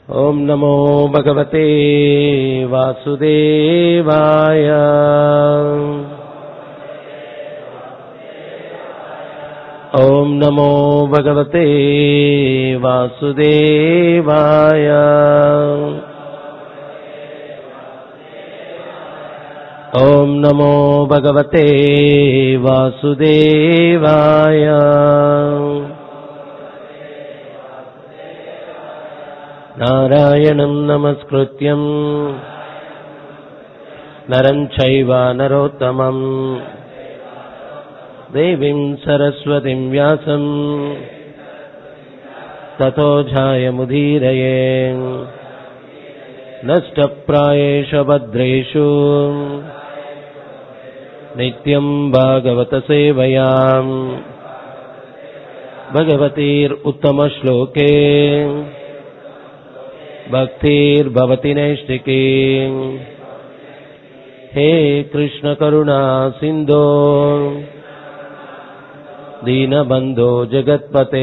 ॐ नमो भगवते वासुदेवाय ॐ नमो भगवते वासुदेवाय ॐ नमो भगवते वासुदेवाय नारायणम् नमस्कृत्यम् नरम् चैव नरोत्तमम् देवीम् सरस्वतीम् व्यासम् ततो जायमुदीरये नष्टप्रायेषु भद्रेषु नित्यम् भागवतसेवयाम् भगवतीर्उत्तमश्लोके भक्तिर्भवति नैष्टिकी हे कृष्णकरुणा सिन्धो दीनबन्धो जगत्पते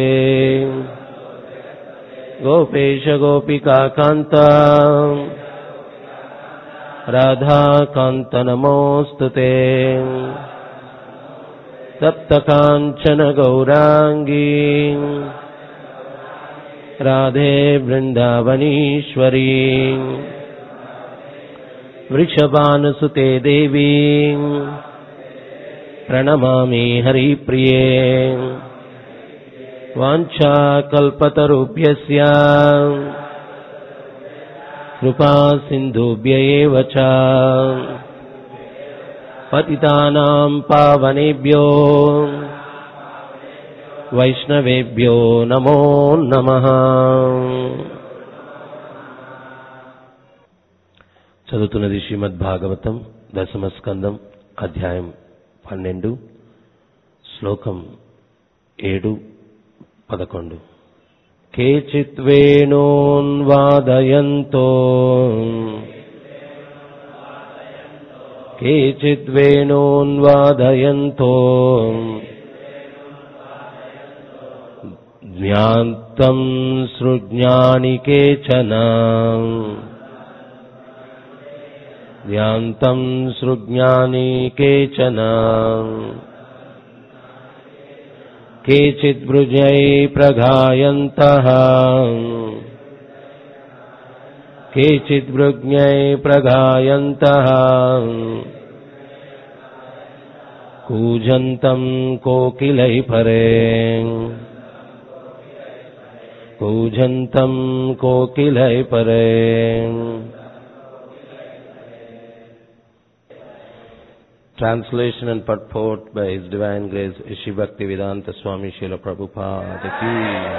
गोपेश गोपिकान्त राधाकान्त नमोऽस्तु ते सप्तकाञ्चन गौराङ्गी राधे वृन्दावनीश्वरी वृषभानुसुते देवी प्रणमामि हरिप्रिये वाञ्छाकल्पतरुभ्यस्य कृपा सिन्धुभ्य एव च पतितानाम् पावनेभ्यो వైష్ణవేభ్యో నమో నమ చదువుతున్నది శ్రీమద్ భాగవతం దశమ స్కందం అధ్యాయం పన్నెండు శ్లోకం ఏడు పదకొండు కేచిత్ వేణోన్వాదయంతో కేచిత్ వేణోన్వాదయంతో ज्ञान्तम् सृज्ञानि केचन ज्ञान्तम् सृज्ञानि केचन केचिद्वृजै प्रघायन्तः केचिद्वृज्ञै प्रघायन्तः कूजन्तम् कोकिलै परे कूजन्तम् कोकिलै परे Translation and purport by His Divine Grace Ishi Bhakti Vedanta Swami Srila Prabhupada ki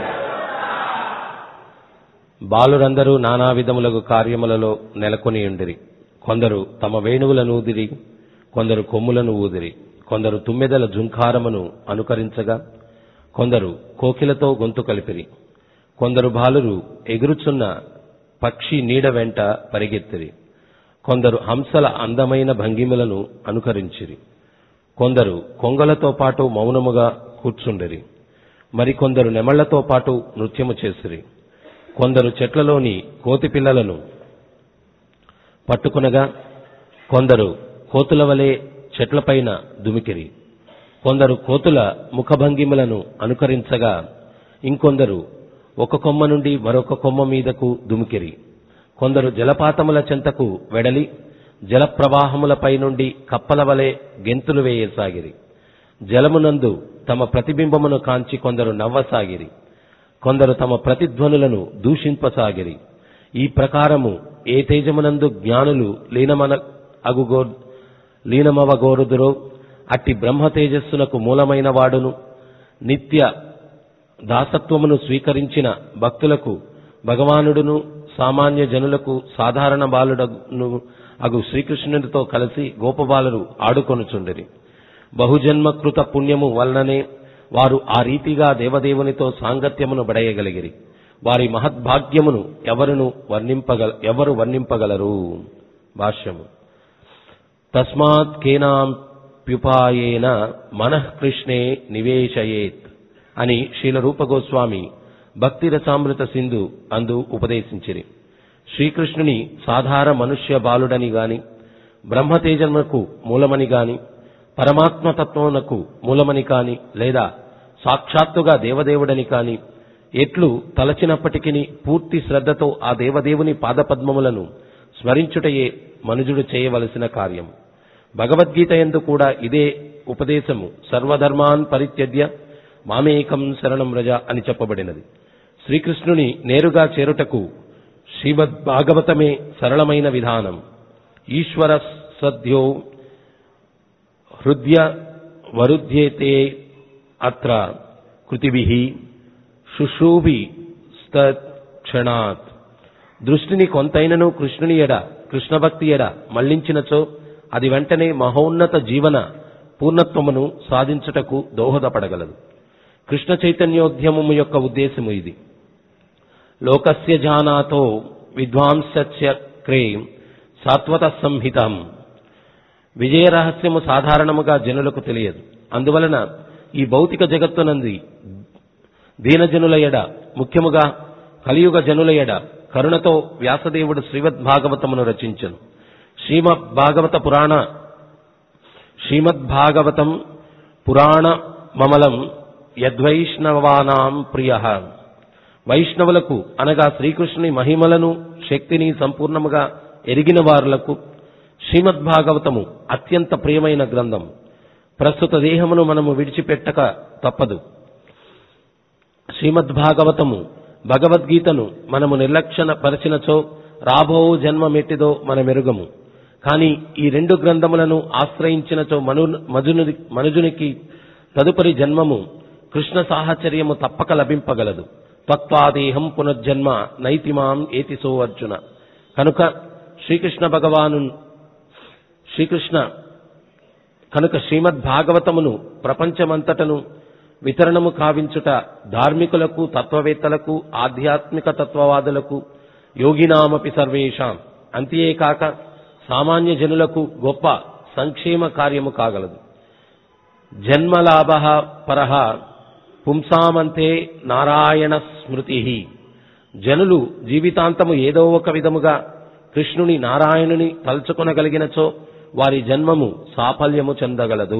బాలురందరూ నానా విధములకు కార్యములలో నెలకొని ఉండిరి కొందరు తమ వేణువులను ఊదిరి కొందరు కొమ్ములను ఊదిరి కొందరు తుమ్మెదల జుంకారమును అనుకరించగా కొందరు కోకిలతో గొంతు కలిపిరి కొందరు బాలురు ఎగురుచున్న పక్షి నీడ వెంట పరిగెత్తిరి కొందరు హంసల అందమైన భంగిమలను అనుకరించిరి కొందరు కొంగలతో పాటు మౌనముగా కూర్చుండిరి మరికొందరు నెమళ్లతో పాటు నృత్యము చేసిరి కొందరు చెట్లలోని కోతి పిల్లలను పట్టుకునగా కొందరు కోతుల వలె చెట్లపైన దుమికిరి కొందరు కోతుల ముఖభంగిమలను అనుకరించగా ఇంకొందరు ఒక కొమ్మ నుండి మరొక కొమ్మ మీదకు దుమికిరి కొందరు జలపాతముల చెంతకు వెడలి జలప్రవాహములపై నుండి కప్పల వలె గెంతులు వేయసాగిరి జలమునందు తమ ప్రతిబింబమును కాంచి కొందరు నవ్వసాగిరి కొందరు తమ ప్రతిధ్వనులను దూషింపసాగిరి ఈ ప్రకారము ఏ తేజమునందు జ్ఞానులు లీనమన అగుగో లీనమవగోరుదురో అట్టి బ్రహ్మ తేజస్సునకు మూలమైన వాడును నిత్య దాసత్వమును స్వీకరించిన భక్తులకు భగవానుడును సామాన్య జనులకు సాధారణ బాలుడను అగు శ్రీకృష్ణునితో కలిసి గోపబాలురు ఆడుకొనుచుండిరి బహుజన్మకృత పుణ్యము వలననే వారు ఆ రీతిగా దేవదేవునితో సాంగత్యమును బడయగలిగిరి వారి మహద్భాగ్యమును ఎవరును వర్ణింపగల ఎవరు వర్ణింపగలరు భాష్యము తస్మాత్ కేనాప్యుపాయేన మనః కృష్ణే నివేశయేత్ అని శీల రూప గోస్వామి భక్తి రసామృత సింధు అందు ఉపదేశించిరి శ్రీకృష్ణుని సాధారణ మనుష్య బాలుడని గాని బ్రహ్మతేజమునకు మూలమని గాని పరమాత్మతత్వమునకు మూలమని కాని లేదా సాక్షాత్తుగా దేవదేవుడని కాని ఎట్లు తలచినప్పటికీ పూర్తి శ్రద్ధతో ఆ దేవదేవుని పాదపద్మములను స్మరించుటయే మనుజుడు చేయవలసిన కార్యం భగవద్గీత ఎందు కూడా ఇదే ఉపదేశము సర్వధర్మాన్ పరిత్యజ్య మామేకం శరణం రజ అని చెప్పబడినది శ్రీకృష్ణుని నేరుగా చేరుటకు శ్రీమద్ భాగవతమే సరళమైన విధానం ఈశ్వర సద్యో హృదయ వరుధ్యేతే అత్ర కృతిభిః శుశ్రూభి క్షణాత్ దృష్టిని కొంతైనను కృష్ణుని ఎడ కృష్ణభక్తి ఎడ మళ్లించినచో అది వెంటనే మహోన్నత జీవన పూర్ణత్వమును సాధించుటకు దోహదపడగలదు కృష్ణ చైతన్యోద్యమము యొక్క ఉద్దేశము ఇది లోకస్య జానాతో విద్వాంసస్య క్రే సాత్వత సంహితం విజయ రహస్యము సాధారణముగా జనులకు తెలియదు అందువలన ఈ భౌతిక జగత్తునంది దీనజనుల ఎడ ముఖ్యముగా కలియుగ జనుల ఎడ కరుణతో వ్యాసదేవుడు శ్రీమద్ భాగవతమును రచించను శ్రీమద్ భాగవత పురాణ శ్రీమద్ భాగవతం పురాణ మమలం యద్వైష్ణవానాం ప్రియ వైష్ణవులకు అనగా శ్రీకృష్ణుని మహిమలను శక్తిని సంపూర్ణముగా ఎరిగిన వారులకు శ్రీమద్ భాగవతము అత్యంత ప్రియమైన గ్రంథం ప్రస్తుత దేహమును మనము విడిచిపెట్టక తప్పదు శ్రీమద్ భాగవతము భగవద్గీతను మనము నిర్లక్షణ పరిచినచో రాబో జన్మ మెట్టిదో మన మెరుగము కానీ ఈ రెండు గ్రంథములను ఆశ్రయించినచో మను మజుని మనుజునికి తదుపరి జన్మము కృష్ణ సాహచర్యము తప్పక లభింపగలదు తత్వాదేహం పునర్జన్మ నైతిమాం ఏతిసో అర్జున కనుక శ్రీకృష్ణ భగవాను శ్రీకృష్ణ కనుక శ్రీమద్ భాగవతమును ప్రపంచమంతటను వితరణము కావించుట ధార్మికులకు తత్వవేత్తలకు ఆధ్యాత్మిక తత్వవాదులకు యోగినామపి సర్వేషాం అంతేకాక సామాన్య జనులకు గొప్ప సంక్షేమ కార్యము కాగలదు జన్మలాభ పరహ పుంసామంతే నారాయణ స్మృతి జనులు జీవితాంతము ఏదో ఒక విధముగా కృష్ణుని నారాయణుని తలుచుకొనగలిగినచో వారి జన్మము సాఫల్యము చెందగలదు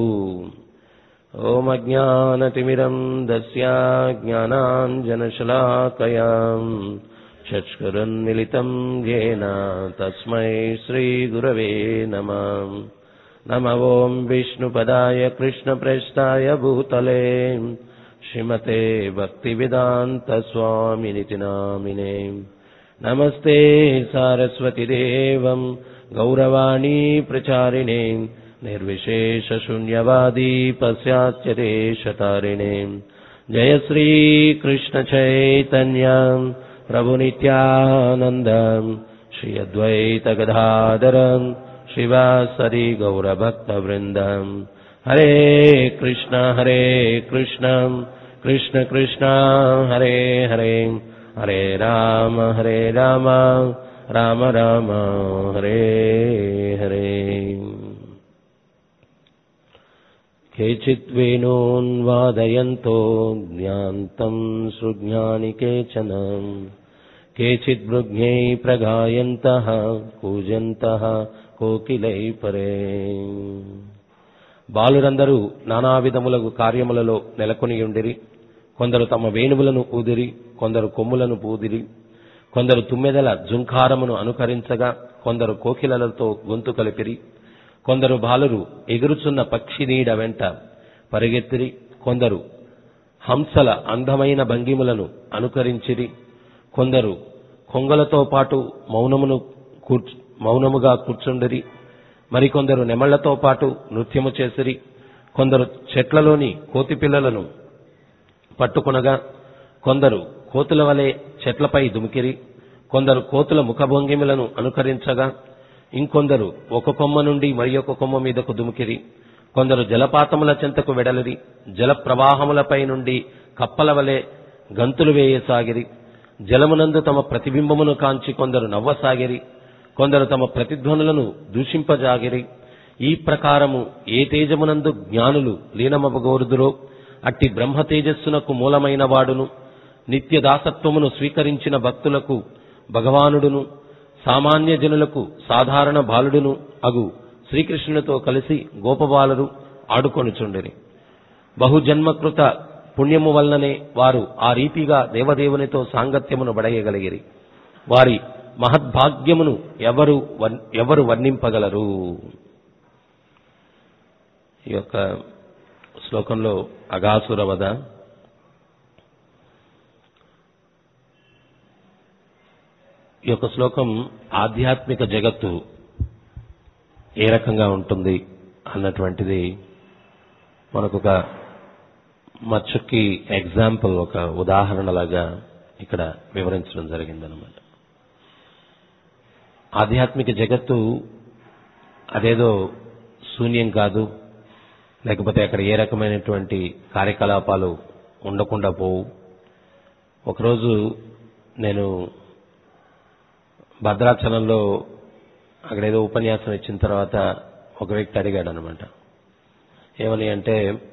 ఓమజ్ఞానతిమిరం దస్యా జ్ఞానాంజనశలాకయాం చక్షురున్మిలితం యేన తస్మై శ్రీగురవే నమ నమ ఓం విష్ణుపదాయ కృష్ణప్రేష్టాయ భూతలే శ్రీమతే భక్తివేదాంతస్వామినితి నామినే నమస్తే సారస్వతిదేవం గౌరవాణీ ప్రచారిణే నిర్విశేషశూన్యవాదీ పశ్చాత్యదేశతారిణే జయ శ్రీకృష్ణ చైతన్య ప్రభు నిత్యానంద శ్రీ అద్వైత గదాధర శివాసరి గౌరభక్త వృందం హరే కృష్ణ హరే కృష్ణ కృష్ణ కృష్ణ హరే హరే హరే రామ హరే రామ రామ రామ హరే హరే కేచిద్వేణోన్వాదయంతో జ్ఞాంతం సృజ్ఞాని కేచన కేచిద్మృజ్ఞై ప్రగాయంతః కూజంతః కోకిలై పరే బాలురందరూ నానా విధములకు కార్యములలో నెలకొనియుండిరి కొందరు తమ వేణువులను ఊదిరి కొందరు కొమ్ములను పూదిరి కొందరు తుమ్మెదల జుంకారమును అనుకరించగా కొందరు కోకిలలతో గొంతు కలిపిరి కొందరు బాలురు ఎగురుచున్న పక్షి నీడ వెంట పరిగెత్తిరి కొందరు హంసల అందమైన భంగిములను అనుకరించిరి కొందరు కొంగలతో పాటు మౌనమును కూర్చు మౌనముగా కూర్చుండిరి మరికొందరు నెమళ్లతో పాటు నృత్యము చేసిరి కొందరు చెట్లలోని కోతి పిల్లలను పట్టుకునగా కొందరు కోతుల వలె చెట్లపై దుమికిరి కొందరు కోతుల ముఖభంగిములను అనుకరించగా ఇంకొందరు ఒక కొమ్మ నుండి మరి ఒక కొమ్మ మీదకు దుమికిరి కొందరు జలపాతముల చెంతకు వెడలిరి జల ప్రవాహములపై నుండి కప్పల వలె గంతులు వేయసాగిరి జలమునందు తమ ప్రతిబింబమును కాంచి కొందరు నవ్వసాగిరి కొందరు తమ ప్రతిధ్వనులను దూషింపజాగిరి ఈ ప్రకారము ఏ తేజమునందు జ్ఞానులు లీనమవగోరుదురో అట్టి బ్రహ్మ తేజస్సునకు మూలమైన వాడును నిత్య దాసత్వమును స్వీకరించిన భక్తులకు భగవానుడును సామాన్య జనులకు సాధారణ బాలుడును అగు శ్రీకృష్ణునితో కలిసి గోపబాలురు ఆడుకొనుచుండిరి బహుజన్మకృత పుణ్యము వలననే వారు ఆ రీతిగా దేవదేవునితో సాంగత్యమును బడయగలిగిరి వారి మహద్భాగ్యమును ఎవరు వర్- ఎవరు వర్ణింపగలరు ఈ యొక్క శ్లోకంలో అగాసుర వద ఈ యొక్క శ్లోకం ఆధ్యాత్మిక జగత్తు ఏ రకంగా ఉంటుంది అన్నటువంటిది మనకు ఒక మచ్చుకి ఎగ్జాంపుల్ ఒక ఉదాహరణలాగా ఇక్కడ వివరించడం జరిగిందనమాట ఆధ్యాత్మిక జగత్తు అదేదో శూన్యం కాదు లేకపోతే అక్కడ ఏ రకమైనటువంటి కార్యకలాపాలు ఉండకుండా పోవు ఒకరోజు నేను భద్రాచలంలో అక్కడ ఏదో ఉపన్యాసం ఇచ్చిన తర్వాత ఒక వ్యక్తి అడిగాడు అనమాట ఏమని అంటే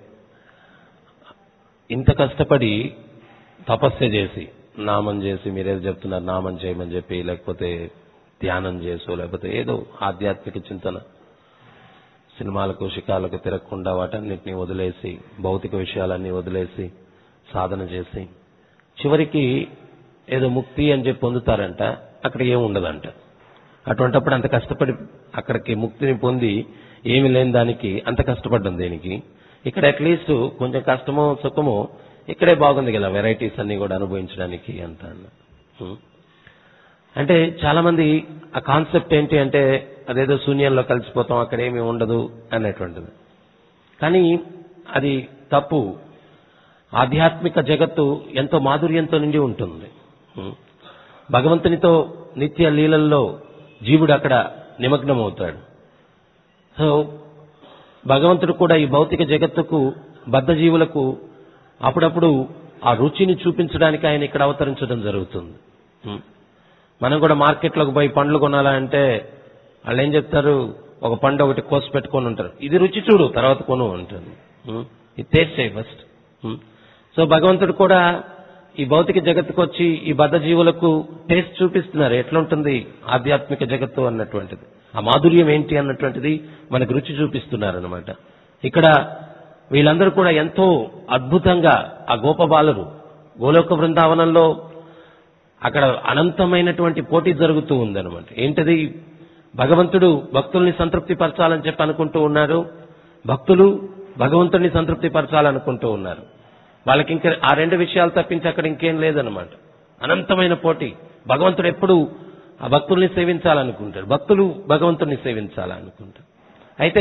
ఇంత కష్టపడి తపస్య చేసి నామం చేసి మీరేదో చెప్తున్నారు నామం చేయమని చెప్పి లేకపోతే ధ్యానం చేసో లేకపోతే ఏదో ఆధ్యాత్మిక చింతన సినిమాలకు శిఖాలకు తిరగకుండా వాటన్నిటిని వదిలేసి భౌతిక విషయాలన్నీ వదిలేసి సాధన చేసి చివరికి ఏదో ముక్తి అని చెప్పి పొందుతారంట అక్కడ ఏమి ఉండదంట అటువంటప్పుడు అంత కష్టపడి అక్కడికి ముక్తిని పొంది ఏమి లేని దానికి అంత కష్టపడ్డం దేనికి ఇక్కడ అట్లీస్ట్ కొంచెం కష్టమో సుఖమో ఇక్కడే బాగుంది కదా వెరైటీస్ అన్ని కూడా అనుభవించడానికి అంత అన్న. ఉం. అంటే చాలా మంది ఆ కాన్సెప్ట్ ఏంటి అంటే అదేదో శూన్యంలో కలిసిపోతాం అక్కడ ఏమీ ఉండదు అనేటువంటిది కానీ అది తప్పు ఆధ్యాత్మిక జగత్తు ఎంతో మాధుర్యంతో నిండి ఉంటుంది ఉం. భగవంతునితో నిత్య లీలల్లో జీవుడు అక్కడ నిమగ్నమవుతాడు సో భగవంతుడు కూడా ఈ భౌతిక జగత్తుకు బద్ధ జీవులకు అప్పుడప్పుడు ఆ రుచిని చూపించడానికి ఆయన ఇక్కడ అవతరించడం జరుగుతుంది ఉం. మనం కూడా మార్కెట్లోకి పోయి పండ్లు కొనాలంటే వాళ్ళు ఏం చెప్తారు ఒక పండు ఒకటి కోసి పెట్టుకొని ఉంటారు ఇది రుచి చూడు తర్వాత కొను ఉంటుంది ఉం. ఇది టేస్ట్ చేయి ఫస్ట్ ఉం. సో భగవంతుడు కూడా ఈ భౌతిక జగత్తుకు వచ్చి ఈ బద్ధ జీవులకు టేస్ట్ చూపిస్తున్నారు ఎట్లుంటుంది ఆధ్యాత్మిక జగత్తు అన్నటువంటిది ఆ మాధుర్యం ఏంటి అన్నటువంటిది మనకు రుచి చూపిస్తున్నారు అనమాట ఇక్కడ వీళ్ళందరూ కూడా ఎంతో అద్భుతంగా ఆ గోపబాలురు గోలోక బృందావనంలో అక్కడ అనంతమైనటువంటి పోటీ జరుగుతూ ఉందన్నమాట ఏంటది భగవంతుడు భక్తుల్ని సంతృప్తి పరచాలని చెప్పి అనుకుంటూ ఉన్నారు భక్తులు భగవంతుడిని సంతృప్తి పరచాలనుకుంటూ ఉన్నారు వాళ్ళకి ఇంకా ఆ రెండు విషయాలు తప్పించి అక్కడ ఇంకేం లేదనమాట అనంతమైన పోటీ భగవంతుడు ఎప్పుడు ఆ భక్తుల్ని సేవించాలనుకుంటాడు భక్తులు భగవంతుడిని సేవించాలనుకుంటారు అయితే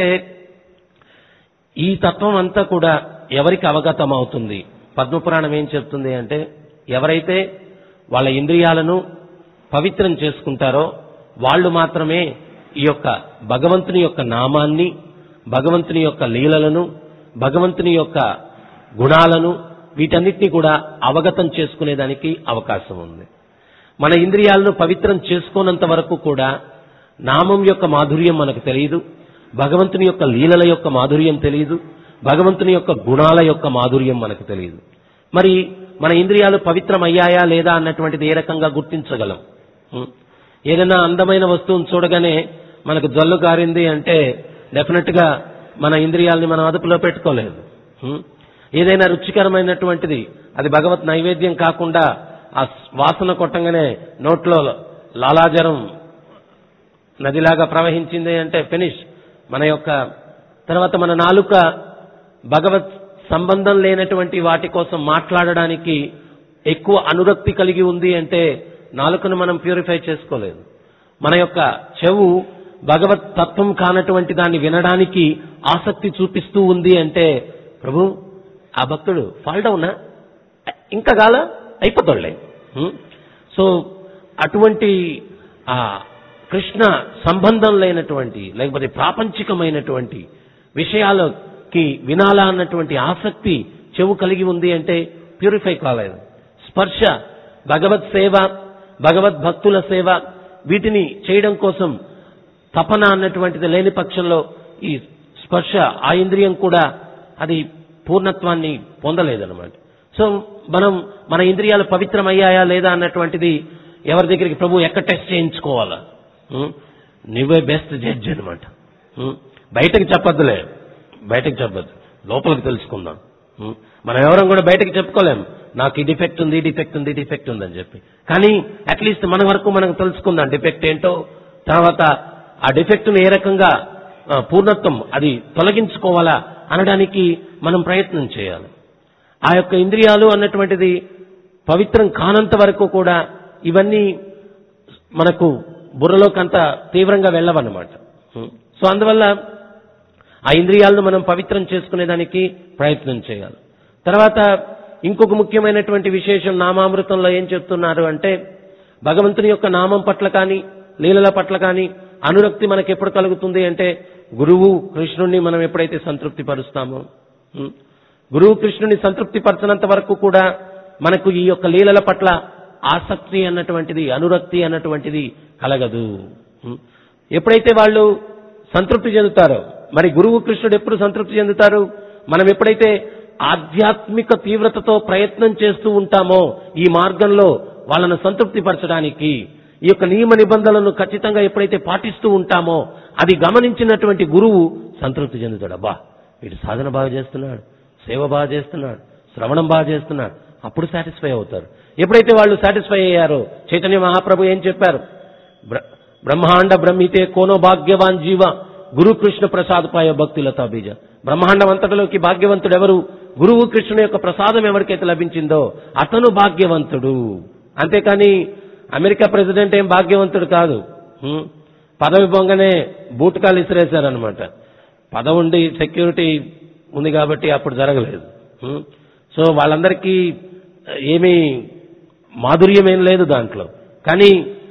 ఈ తత్వం అంతా కూడా ఎవరికి అవగతం అవుతుంది పద్మపురాణం ఏం చెప్తుంది అంటే ఎవరైతే వాళ్ళ ఇంద్రియాలను పవిత్రం చేసుకుంటారో వాళ్ళు మాత్రమే ఈ యొక్క భగవంతుని యొక్క నామాన్ని భగవంతుని యొక్క లీలలను భగవంతుని యొక్క గుణాలను వీటన్నిటిని కూడా అవగతం చేసుకునేదానికి అవకాశం ఉంది మన ఇంద్రియాలను పవిత్రం చేసుకోనంత వరకు కూడా నామం యొక్క మాధుర్యం మనకు తెలియదు భగవంతుని యొక్క లీలల యొక్క మాధుర్యం తెలియదు భగవంతుని యొక్క గుణాల యొక్క మాధుర్యం మనకు తెలియదు మరి మన ఇంద్రియాలు పవిత్రమయ్యాయా లేదా అన్నటువంటిది ఏ రకంగా గుర్తించగలం ఉం? ఏదైనా అందమైన వస్తువును చూడగానే మనకు జల్లు కారింది అంటే డెఫినెట్ గా మన ఇంద్రియాలని మనం అదుపులో పెట్టుకోలేదు ఉం? ఏదైనా రుచికరమైనటువంటిది అది భగవత్ నైవేద్యం కాకుండా ఆ వాసన కొట్టంగానే నోట్లో లాలాజరం నదిలాగా ప్రవహించింది అంటే ఫినిష్ మన యొక్క తర్వాత మన నాలుక భగవత్ సంబంధం లేనటువంటి వాటి కోసం మాట్లాడడానికి ఎక్కువ అనురక్తి కలిగి ఉంది అంటే నాలుకను మనం ప్యూరిఫై చేసుకోలేదు మన యొక్క చెవు భగవత్ తత్వం కానటువంటి దాన్ని వినడానికి ఆసక్తి చూపిస్తూ ఉంది అంటే ప్రభు ఆ భక్తుడు ఫాల్ డౌనా ఇంకా కాల అయిపోతాడులే హ్మ్? సో అటువంటి ఆ కృష్ణ సంబంధం లేనటువంటి లేకపోతే ప్రాపంచికమైనటువంటి విషయాలకి వినాలా అన్నటువంటి ఆసక్తి చెవు కలిగి ఉంది అంటే ప్యూరిఫై కాలేదు స్పర్శ భగవత్ సేవ భగవద్ భక్తుల సేవ వీటిని చేయడం కోసం తపన అన్నటువంటిది లేని పక్షంలో ఈ స్పర్శ ఆ ఇంద్రియం కూడా అది పూర్ణత్వాన్ని పొందలేదన్నమాట సో మనం మన ఇంద్రియాలు పవిత్రమయ్యాయా లేదా అన్నటువంటిది ఎవరి దగ్గరికి ప్రభు ఎక్కడ టెస్ట్ చేయించుకోవాలా ఉం? నువ్వే బెస్ట్ జడ్జ్ అనమాట బయటకు చెప్పొద్దులే బయటకు చెప్పొద్దు లోపలికి తెలుసుకుందాం ఉం? మనం ఎవరం కూడా బయటకు చెప్పుకోలేం నాకు ఈ డిఫెక్ట్ ఉంది ఈ డిఫెక్ట్ ఉంది ఈ డిఫెక్ట్ ఉందని చెప్పి కానీ అట్లీస్ట్ మన వరకు మనకు తెలుసుకుందాం డిఫెక్ట్ ఏంటో తర్వాత ఆ డిఫెక్ట్ ను ఏ రకంగా ఆ, పూర్ణత్వం అది తొలగించుకోవాలా అనడానికి మనం ప్రయత్నం చేయాలి ఆ యొక్క ఇంద్రియాలు అన్నటువంటిది పవిత్రం కానంత వరకు కూడా ఇవన్నీ మనకు బుర్రలోకి అంత తీవ్రంగా వెళ్ళవన్నమాట ఉం. సో అందువల్ల ఆ ఇంద్రియాలను మనం పవిత్రం చేసుకునేదానికి ప్రయత్నం చేయాలి తర్వాత ఇంకొక ముఖ్యమైనటువంటి విశేషం నామామృతంలో ఏం చెప్తున్నారు అంటే భగవంతుని యొక్క నామం పట్ల కానీ లీలల పట్ల కానీ అనురక్తి మనకి ఎప్పుడు కలుగుతుంది అంటే గురువు కృష్ణుణ్ణి మనం ఎప్పుడైతే సంతృప్తి పరుస్తామో ఉం. గురువు కృష్ణుని సంతృప్తి పరచనంత వరకు కూడా మనకు ఈ యొక్క లీలల పట్ల ఆసక్తి అన్నటువంటిది అనురక్తి అన్నటువంటిది కలగదు ఉం. ఎప్పుడైతే వాళ్ళు సంతృప్తి చెందుతారో మరి గురువు కృష్ణుడు ఎప్పుడు సంతృప్తి చెందుతారు మనం ఎప్పుడైతే ఆధ్యాత్మిక తీవ్రతతో ప్రయత్నం చేస్తూ ఉంటామో ఈ మార్గంలో వాళ్ళను సంతృప్తి పరచడానికి ఈ యొక్క నియమ నిబంధనలను ఖచ్చితంగా ఎప్పుడైతే పాటిస్తూ ఉంటామో అది గమనించినటువంటి గురువు సంతృప్తి చెందుతాడు అబ్బా వీడు సాధన బాగా చేస్తున్నాడు సేవ బాగా చేస్తున్నాడు శ్రవణం బాగా చేస్తున్నాడు అప్పుడు సాటిస్ఫై అవుతారు ఎప్పుడైతే వాళ్ళు సాటిస్ఫై అయ్యారో చైతన్య మహాప్రభు ఏం చెప్పారు బ్ర- బ్రహ్మాండ బ్రహ్మితే కోనో భాగ్యవాన్ జీవ గురు కృష్ణ ప్రసాద్ పాయ భక్తులతా బీజ బ్రహ్మాండం అంతటిలోకి భాగ్యవంతుడు ఎవరు గురువు కృష్ణుని యొక్క ప్రసాదం ఎవరికైతే లభించిందో అతను భాగ్యవంతుడు అంతేకాని అమెరికా ప్రెసిడెంట్ ఏం భాగ్యవంతుడు కాదు హ్మ్. పదవి పొంగనే బూటకాలు ఇసిరేశారనమాట పదవి ఉండి సెక్యూరిటీ ఉంది కాబట్టి అప్పుడు జరగలేదు హ్మ్. సో వాళ్ళందరికీ ఏమీ మాధుర్యం ఏం లేదు దాంట్లో కానీ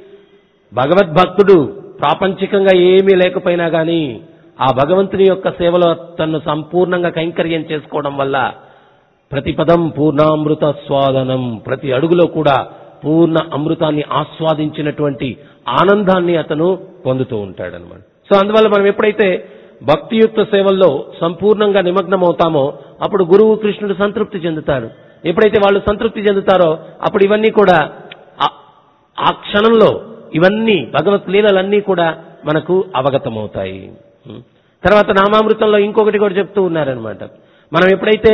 భగవద్భక్తుడు ప్రాపంచికంగా ఏమీ లేకపోయినా గాని ఆ భగవంతుని యొక్క సేవలో తన్ను సంపూర్ణంగా కైంకర్యం చేసుకోవడం వల్ల ప్రతి పదం పూర్ణామృత స్వాదనం ప్రతి అడుగులో కూడా పూర్ణ అమృతాన్ని ఆస్వాదించినటువంటి ఆనందాన్ని అతను పొందుతూ ఉంటాడనమాట సో అందువల్ల మనం ఎప్పుడైతే భక్తియుక్త సేవల్లో సంపూర్ణంగా నిమగ్నమవుతామో అప్పుడు గురువు కృష్ణుడు సంతృప్తి చెందుతారు ఎప్పుడైతే వాళ్ళు సంతృప్తి చెందుతారో అప్పుడు ఇవన్నీ కూడా ఆ- ఆ క్షణంలో ఇవన్నీ భగవత్ లీలలన్నీ కూడా మనకు అవగతమవుతాయి ఉం. తర్వాత నామామృతంలో ఇంకొకటి కూడా చెప్తూ ఉన్నారనమాట మనం ఎప్పుడైతే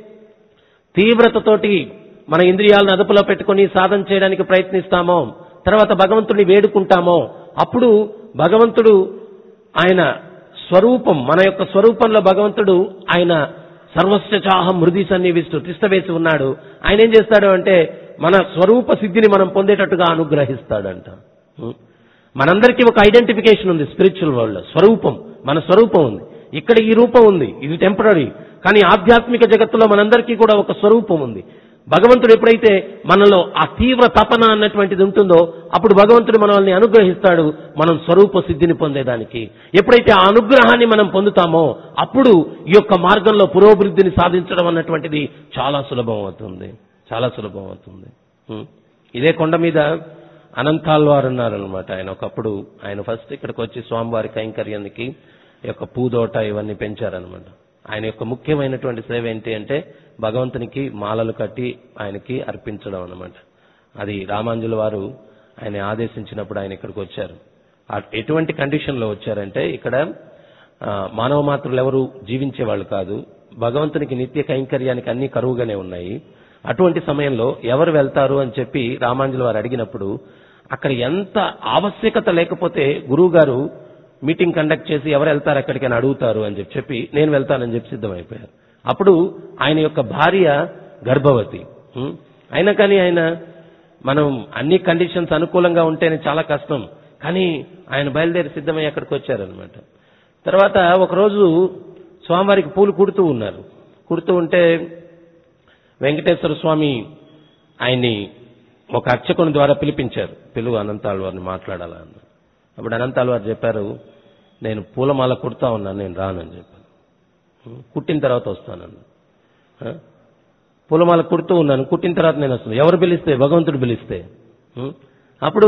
తీవ్రతతోటి మన ఇంద్రియాలను అదుపులో పెట్టుకొని సాధన చేయడానికి ప్రయత్నిస్తామో తర్వాత భగవంతుడిని వేడుకుంటామో అప్పుడు భగవంతుడు ఆయన స్వరూపం మన యొక్క స్వరూపంలో భగవంతుడు ఆయన సర్వస్వ చాహం మృది సన్నివిస్తూ తిష్టవేసి ఉన్నాడు ఆయన ఏం చేస్తాడు అంటే మన స్వరూప సిద్ధిని మనం పొందేటట్టుగా అనుగ్రహిస్తాడంట ఉం. మనందరికీ ఒక ఐడెంటిఫికేషన్ ఉంది స్పిరిచువల్ వరల్డ్ స్వరూపం మన స్వరూపం ఉంది ఇక్కడ ఈ రూపం ఉంది ఇది టెంపరీ కానీ ఆధ్యాత్మిక జగత్తులో మనందరికీ కూడా ఒక స్వరూపం ఉంది భగవంతుడు ఎప్పుడైతే మనలో ఆ తీవ్ర తపన అన్నటువంటిది ఉంటుందో అప్పుడు భగవంతుడు మనల్ని అనుగ్రహిస్తాడు మనం స్వరూప సిద్ధిని పొందేదానికి ఎప్పుడైతే ఆ అనుగ్రహాన్ని మనం పొందుతామో అప్పుడు ఈ యొక్క మార్గంలో పురోభివృద్ధిని సాధించడం అన్నటువంటిది చాలా సులభం అవుతుంది చాలా సులభం అవుతుంది ఉం. ఇదే కొండ మీద అనంతాల్వారు ఉన్నారనమాట ఆయన ఒకప్పుడు ఆయన ఫస్ట్ ఇక్కడికి వచ్చి స్వామివారి కైంకర్యానికి ఈ యొక్క పూదోట ఇవన్నీ పెంచారనమాట ఆయన యొక్క ముఖ్యమైనటువంటి సేవ ఏంటి అంటే భగవంతునికి మాలలు కట్టి ఆయనకి అర్పించడం అన్నమాట అది రామాంజుల వారు ఆయన ఆదేశించినప్పుడు ఆయన ఇక్కడికి వచ్చారు ఆ ఎటువంటి కండిషన్లో వచ్చారంటే ఇక్కడ ఆ, మానవ మాత్రులు ఎవరు జీవించే వాళ్ళు కాదు భగవంతునికి నిత్య కైంకర్యానికి అన్ని కరువుగానే ఉన్నాయి అటువంటి సమయంలో ఎవరు వెళ్తారు అని చెప్పి రామాంజుల వారు అడిగినప్పుడు అక్కడ ఎంత ఆవశ్యకత లేకపోతే గురువు గారు మీటింగ్ కండక్ట్ చేసి ఎవరు వెళ్తారు అక్కడికి అని అడుగుతారు అని చెప్పి చెప్పి నేను వెళ్తానని చెప్పి సిద్ధమైపోయారు అప్పుడు ఆయన యొక్క భార్య గర్భవతి ఉం? అయినా కానీ ఆయన మనం అన్ని కండిషన్స్ అనుకూలంగా ఉంటేనే చాలా కష్టం కానీ ఆయన బయలుదేరి సిద్ధమై అక్కడికి వచ్చారనమాట తర్వాత ఒకరోజు స్వామివారికి పూలు కుడుతూ ఉన్నారు కుడుతూ ఉంటే వెంకటేశ్వర స్వామి ఆయన్ని ఒక అర్చకుని ద్వారా పిలిపించారు పిలువు అనంతాళ్ వారిని మాట్లాడాలా అన్న అప్పుడు అనంతాళ్ వారు చెప్పారు నేను పూలమాల కుడతా ఉన్నాను నేను రానని చెప్పాను ఉం, కుట్టిన తర్వాత వస్తానన్న ఆ? పూలమాల కుడుతూ ఉన్నాను కుట్టిన తర్వాత నేను వస్తాను ఎవరు పిలిస్తే భగవంతుడు పిలిస్తే ఉం? అప్పుడు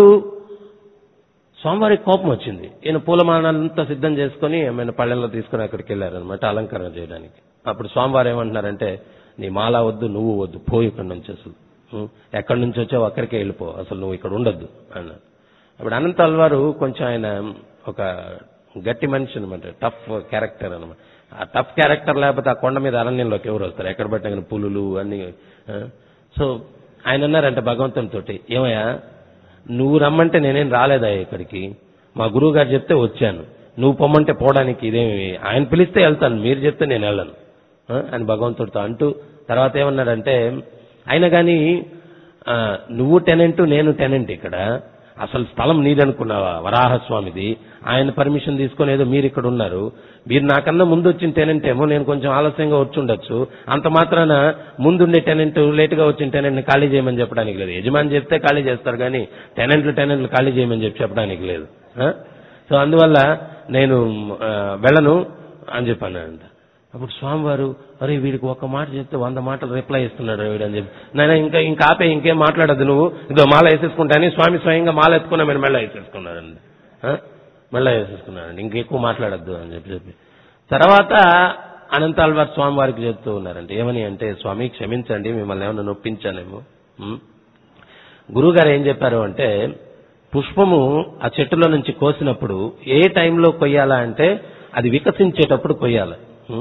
స్వామివారికి కోపం వచ్చింది ఈయన పూలమాలంతా సిద్ధం చేసుకుని ఏమైనా పళ్ళెంలో తీసుకుని అక్కడికి వెళ్ళారనమాట అలంకరణ చేయడానికి అప్పుడు స్వామివారు ఏమంటున్నారంటే నీ మాల వద్దు నువ్వు వద్దు పో ఇక్కడి నుంచి అసలు ఉం? ఎక్కడి నుంచి వచ్చావు అక్కడికే వెళ్ళిపో అసలు నువ్వు ఇక్కడ ఉండొద్దు అన్నారు అప్పుడు అనంత అల్వారు కొంచెం ఆయన ఒక గట్టి మనిషి అనమాట టఫ్ క్యారెక్టర్ అనమాట ఆ టఫ్ క్యారెక్టర్ లేకపోతే ఆ కొండ మీద అరణ్యంలోకి ఎవరు వస్తారు ఎక్కడ పట్టిన పులులు అన్ని ఆ? సో ఆయన అన్నారంటే భగవంతునితోటి ఏమయ్యా నువ్వు రమ్మంటే నేనేం రాలేదా ఇక్కడికి మా గురువు గారు చెప్తే వచ్చాను నువ్వు పొమ్మంటే పోవడానికి ఇదేమి ఆయన పిలిస్తే వెళ్తాను మీరు చెప్తే నేను వెళ్ళను ఆ? అని భగవంతుడితో అంటూ తర్వాత ఏమన్నాడంటే అయినా కానీ ఆ, నువ్వు టెనెంట్ నేను టెనెంట్ ఇక్కడ అసలు స్థలం నీదనుకున్నావా వరాహస్వామిది ఆయన పర్మిషన్ తీసుకొని ఏదో మీరు ఇక్కడ ఉన్నారు మీరు నాకన్నా ముందు వచ్చిన టెనెంట్ ఏమో నేను కొంచెం ఆలస్యంగా వచ్చి ఉండొచ్చు అంత మాత్రాన ముందుండే టెనెంట్ లేటుగా వచ్చిన టెనెంట్ని ఖాళీ చేయమని చెప్పడానికి లేదు యజమాని చెప్తే ఖాళీ చేస్తారు కానీ టెనెంట్లు టెనెంట్లు ఖాళీ చేయమని చెప్పి చెప్పడానికి లేదు ఆ? సో అందువల్ల నేను ఆ, వెళ్ళను అని చెప్పాను అంట అప్పుడు స్వామివారు అరే వీడికి ఒక మాట చెప్తే వంద మాటలు రిప్లై ఇస్తున్నాడు వీడు అని చెప్పి నాయన ఇంకా ఇంకా ఆపే ఇంకేం మాట్లాడద్దు నువ్వు ఇదో మాల వేసేసుకుంటాని స్వామి స్వయంగా మాల ఎత్తుకున్నా మీరు మెళ్ళ వేసేసుకున్నారండి ఆ? మెళ్ళ వేసేసుకున్నారండి ఇంకెక్కువ మాట్లాడద్దు అని చెప్పి చెప్పి తర్వాత అనంతాల్వార్ స్వామి వారికి చెప్తూ ఉన్నారంటే ఏమని అంటే స్వామి క్షమించండి మిమ్మల్ని ఏమైనా నొప్పించానేమో ఉం? గురువుగారు ఏం చెప్పారు అంటే పుష్పము ఆ చెట్టులో నుంచి కోసినప్పుడు ఏ టైంలో కొయ్యాలా అంటే అది వికసించేటప్పుడు కొయ్యాలి ఉం?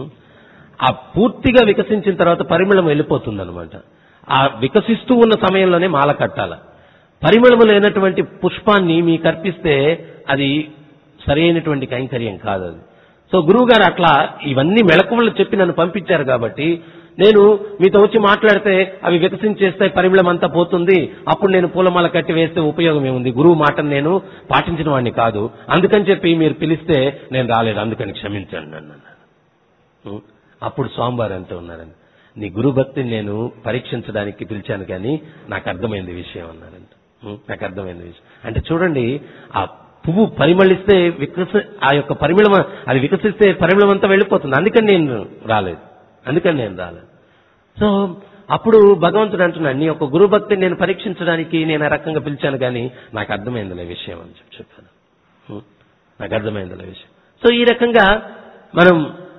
ఆ పూర్తిగా వికసించిన తర్వాత పరిమళం వెళ్ళిపోతుంది అనమాట ఆ వికసిస్తూ ఉన్న సమయంలోనే మాల కట్టాల పరిమళము లేనటువంటి పుష్పాన్ని మీకు అర్పిస్తే అది సరైనటువంటి కైంకర్యం కాదు అది సో గురువు గారు అట్లా ఇవన్నీ మెళకువలు చెప్పి నన్ను పంపించారు కాబట్టి నేను మీతో వచ్చి మాట్లాడితే అవి వికసించేస్తే పరిమళం అంతా పోతుంది అప్పుడు నేను పూలమాల కట్టి వేస్తే ఉపయోగం ఏముంది గురువు మాటను నేను పాటించిన వాడిని కాదు అందుకని చెప్పి మీరు పిలిస్తే నేను రాలేదు అందుకని క్షమించండి నన్ను అన్నాను ఉం? అప్పుడు స్వామివారు అంటూ ఉన్నారండి నీ గురు భక్తిని నేను పరీక్షించడానికి పిలిచాను కానీ నాకు అర్థమైంది విషయం అన్నారంట ఉం? నాకు అర్థమైంది విషయం అంటే చూడండి ఆ పువ్వు పరిమళిస్తే వికస ఆ యొక్క పరిమళం అది వికసిస్తే పరిమళం అంతా వెళ్ళిపోతుంది అందుకని నేను రాలేదు అందుకని నేను రాలేదు సో అప్పుడు భగవంతుడు అంటున్నాడు నీ యొక్క గురు భక్తిని నేను పరీక్షించడానికి నేను ఆ రకంగా పిలిచాను కానీ నాకు అర్థమైందిలే విషయం అని చెప్పి చెప్పాను ఉం? నాకు అర్థమైందిలే విషయం సో ఈ రకంగా మనం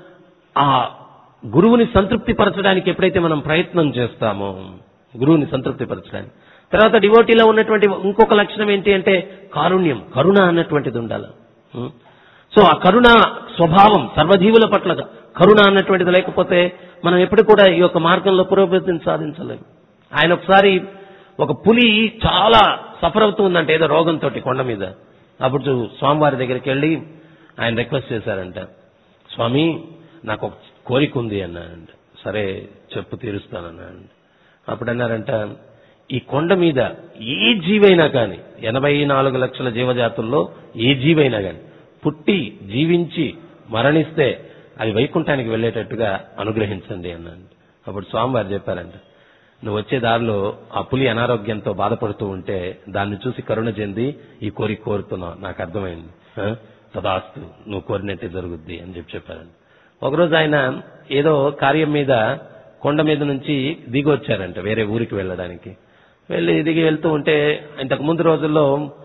ఆ గురువుని సంతృప్తి పరచడానికి ఎప్పుడైతే మనం ప్రయత్నం చేస్తామో గురువుని సంతృప్తి పరచడానికి తర్వాత డివోటీలో ఉన్నటువంటి ఇంకొక లక్షణం ఏంటి అంటే కారుణ్యం కరుణ అన్నటువంటిది ఉండాలి ఉం? సో ఆ కరుణ స్వభావం సర్వజీవుల పట్ల కరుణ అన్నటువంటిది లేకపోతే మనం ఎప్పుడు కూడా ఈ యొక్క మార్గంలో పురోగతిని సాధించలేము ఆయన ఒకసారి ఒక పులి చాలా సఫర్ అవుతూ ఉందంటే ఏదో రోగంతో కొండ మీద అప్పుడు స్వామివారి దగ్గరికి వెళ్ళి ఆయన రిక్వెస్ట్ చేశారంట స్వామి నాకు ఒక కోరిక ఉంది అన్నాడంట సరే చెప్పు తీరుస్తానన్నాడంట అప్పుడు అన్నారంట ఈ కొండ మీద ఏ జీవైనా కానీ ఎనభై నాలుగు లక్షల జీవజాతుల్లో ఏ జీవైనా కానీ పుట్టి జీవించి మరణిస్తే అది వైకుంఠానికి వెళ్ళేటట్టుగా అనుగ్రహించండి అన్నాడు అప్పుడు స్వామివారు చెప్పారంట నువ్వు వచ్చే దారిలో ఆ పులి అనారోగ్యంతో బాధపడుతూ ఉంటే దాన్ని చూసి కరుణ చెంది ఈ కోరిక కోరుతున్నావు నాకు అర్థమైంది ఆ? తదాస్తు నువ్వు కోరినట్టే జరుగుద్ది అని చెప్పి చెప్పారంట ఒకరోజు ఆయన ఏదో కార్యం మీద కొండ మీద నుంచి దిగి వచ్చారంట వేరే ఊరికి వెళ్ళడానికి వెళ్ళి దిగి వెళ్తూ ఉంటే ఇంతకు ముందు రోజుల్లో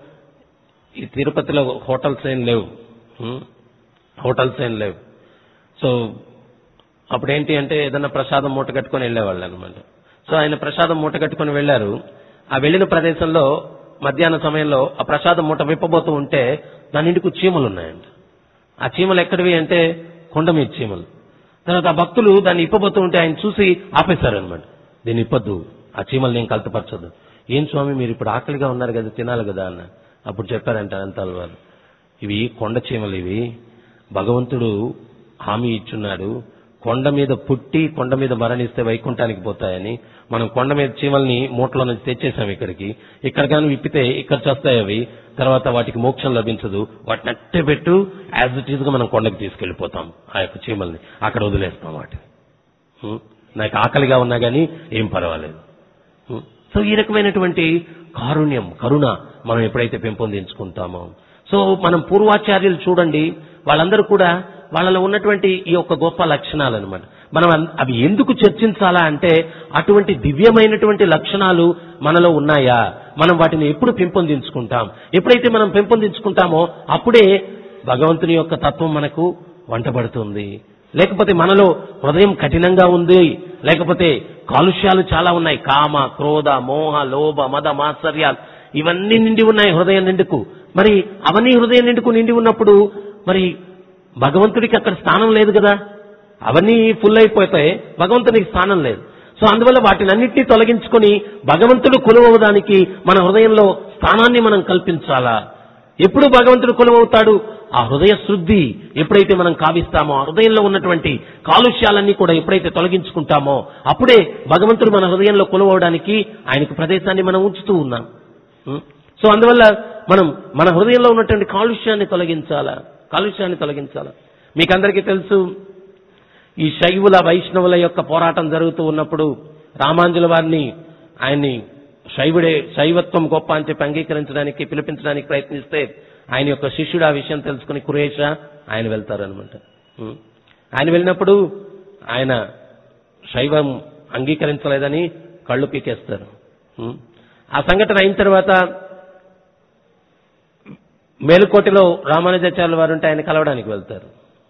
ఈ తిరుపతిలో హోటల్స్ ఏం లేవు ఉం? హోటల్స్ ఏం లేవు సో అప్పుడు ఏంటి అంటే ఏదన్నా ప్రసాదం మూట కట్టుకొని వెళ్ళేవాళ్ళు అనమాట సో ఆయన ప్రసాదం మూట కట్టుకొని వెళ్ళారు ఆ వెళ్ళిన ప్రదేశంలో మధ్యాహ్న సమయంలో ఆ ప్రసాదం మూట విప్పబోతూ ఉంటే దాని ఇంటికి చీమలు ఉన్నాయంట ఆ చీమలు ఎక్కడివి అంటే కొండ మీద చీమలు తర్వాత ఆ భక్తులు దాన్ని ఇప్పబోతూ ఉంటే ఆయన చూసి ఆపేశారనమాట దీన్ని ఇప్పొద్దు ఆ చీమలు నేను కలతపరచదు ఏం స్వామి మీరు ఇప్పుడు ఆకలిగా ఉన్నారు కదా తినాలి కదా అన్న అప్పుడు చెప్పారంట అనంతాలు వారు ఇవి కొండ చీమలు ఇవి భగవంతుడు హామీ ఇచ్చున్నాడు కొండ మీద పుట్టి కొండ మీద మరణిస్తే వైకుంఠానికి పోతాయని మనం కొండ మీద చీమల్ని మూటలో నుంచి తెచ్చేసాం ఇక్కడికి ఇక్కడ కానీ విప్పితే ఇక్కడ చేస్తాయి అవి తర్వాత వాటికి మోక్షం లభించదు వాటిని అట్టే పెట్టు యాజ్ ఇట్ ఈజ్ గా మనం కొండకి తీసుకెళ్లిపోతాం ఆ యొక్క చీమల్ని అక్కడ వదిలేస్తాం వాటిని ఉం? నాకు ఆకలిగా ఉన్నా కానీ ఏం పర్వాలేదు ఉం? సో ఈ రకమైనటువంటి కారుణ్యం కరుణ మనం ఎప్పుడైతే పెంపొందించుకుంటామో సో మనం పూర్వాచార్యులు చూడండి వాళ్ళందరూ కూడా వాళ్ళలో ఉన్నటువంటి ఈ యొక్క గొప్ప లక్షణాలు అనమాట మనం అన్- అవి ఎందుకు చర్చించాలా అంటే అటువంటి దివ్యమైనటువంటి లక్షణాలు మనలో ఉన్నాయా మనం వాటిని ఎప్పుడు పెంపొందించుకుంటాం ఎప్పుడైతే మనం పెంపొందించుకుంటామో అప్పుడే భగవంతుని యొక్క తత్వం మనకు వంటబడుతుంది లేకపోతే మనలో హృదయం కఠినంగా ఉంది లేకపోతే కాలుష్యాలు చాలా ఉన్నాయి కామ క్రోధ మోహ లోభ మద మాత్సర్యాలు ఇవన్నీ నిండి ఉన్నాయి హృదయం నిండుకు మరి అవన్నీ హృదయం నిండుకు నిండి ఉన్నప్పుడు మరి భగవంతుడికి అక్కడ స్థానం లేదు కదా అవన్నీ ఫుల్ అయిపోతాయి భగవంతునికి స్థానం లేదు సో అందువల్ల వాటిని అన్నిటినీ తొలగించుకొని భగవంతుడు కొలువవడానికి మన హృదయంలో స్థానాన్ని మనం కల్పించాలా ఎప్పుడు భగవంతుడు కొలువవుతాడు ఆ హృదయ శుద్ధి ఎప్పుడైతే మనం కావిస్తామో ఆ హృదయంలో ఉన్నటువంటి కాలుష్యాలన్నీ కూడా ఎప్పుడైతే తొలగించుకుంటామో అప్పుడే భగవంతుడు మన హృదయంలో కొలువవడానికి ఆయనకు ప్రదేశాన్ని మనం ఉంచుతూ ఉన్నాం ఉం? సో అందువల్ల మనం మన హృదయంలో ఉన్నటువంటి కాలుష్యాన్ని తొలగించాలా కాలుష్యాన్ని తొలగించాలా మీకందరికీ తెలుసు ఈ శైవుల వైష్ణవుల యొక్క పోరాటం జరుగుతూ ఉన్నప్పుడు రామాంజుల వారిని ఆయన్ని శైవుడే శైవత్వం గొప్ప అని చెప్పి అంగీకరించడానికి పిలిపించడానికి ప్రయత్నిస్తే ఆయన యొక్క శిష్యుడు ఆ విషయం తెలుసుకుని కురేష ఆయన వెళ్తారనమాట ఉం. ఆయన వెళ్ళినప్పుడు ఆయన శైవం అంగీకరించలేదని కళ్ళు పీకేస్తారు ఉం. ఆ సంఘటన అయిన తర్వాత మేలుకోటిలో రామానుజాచార్యుల వారు ఉంటే ఆయన కలవడానికి వెళ్తారు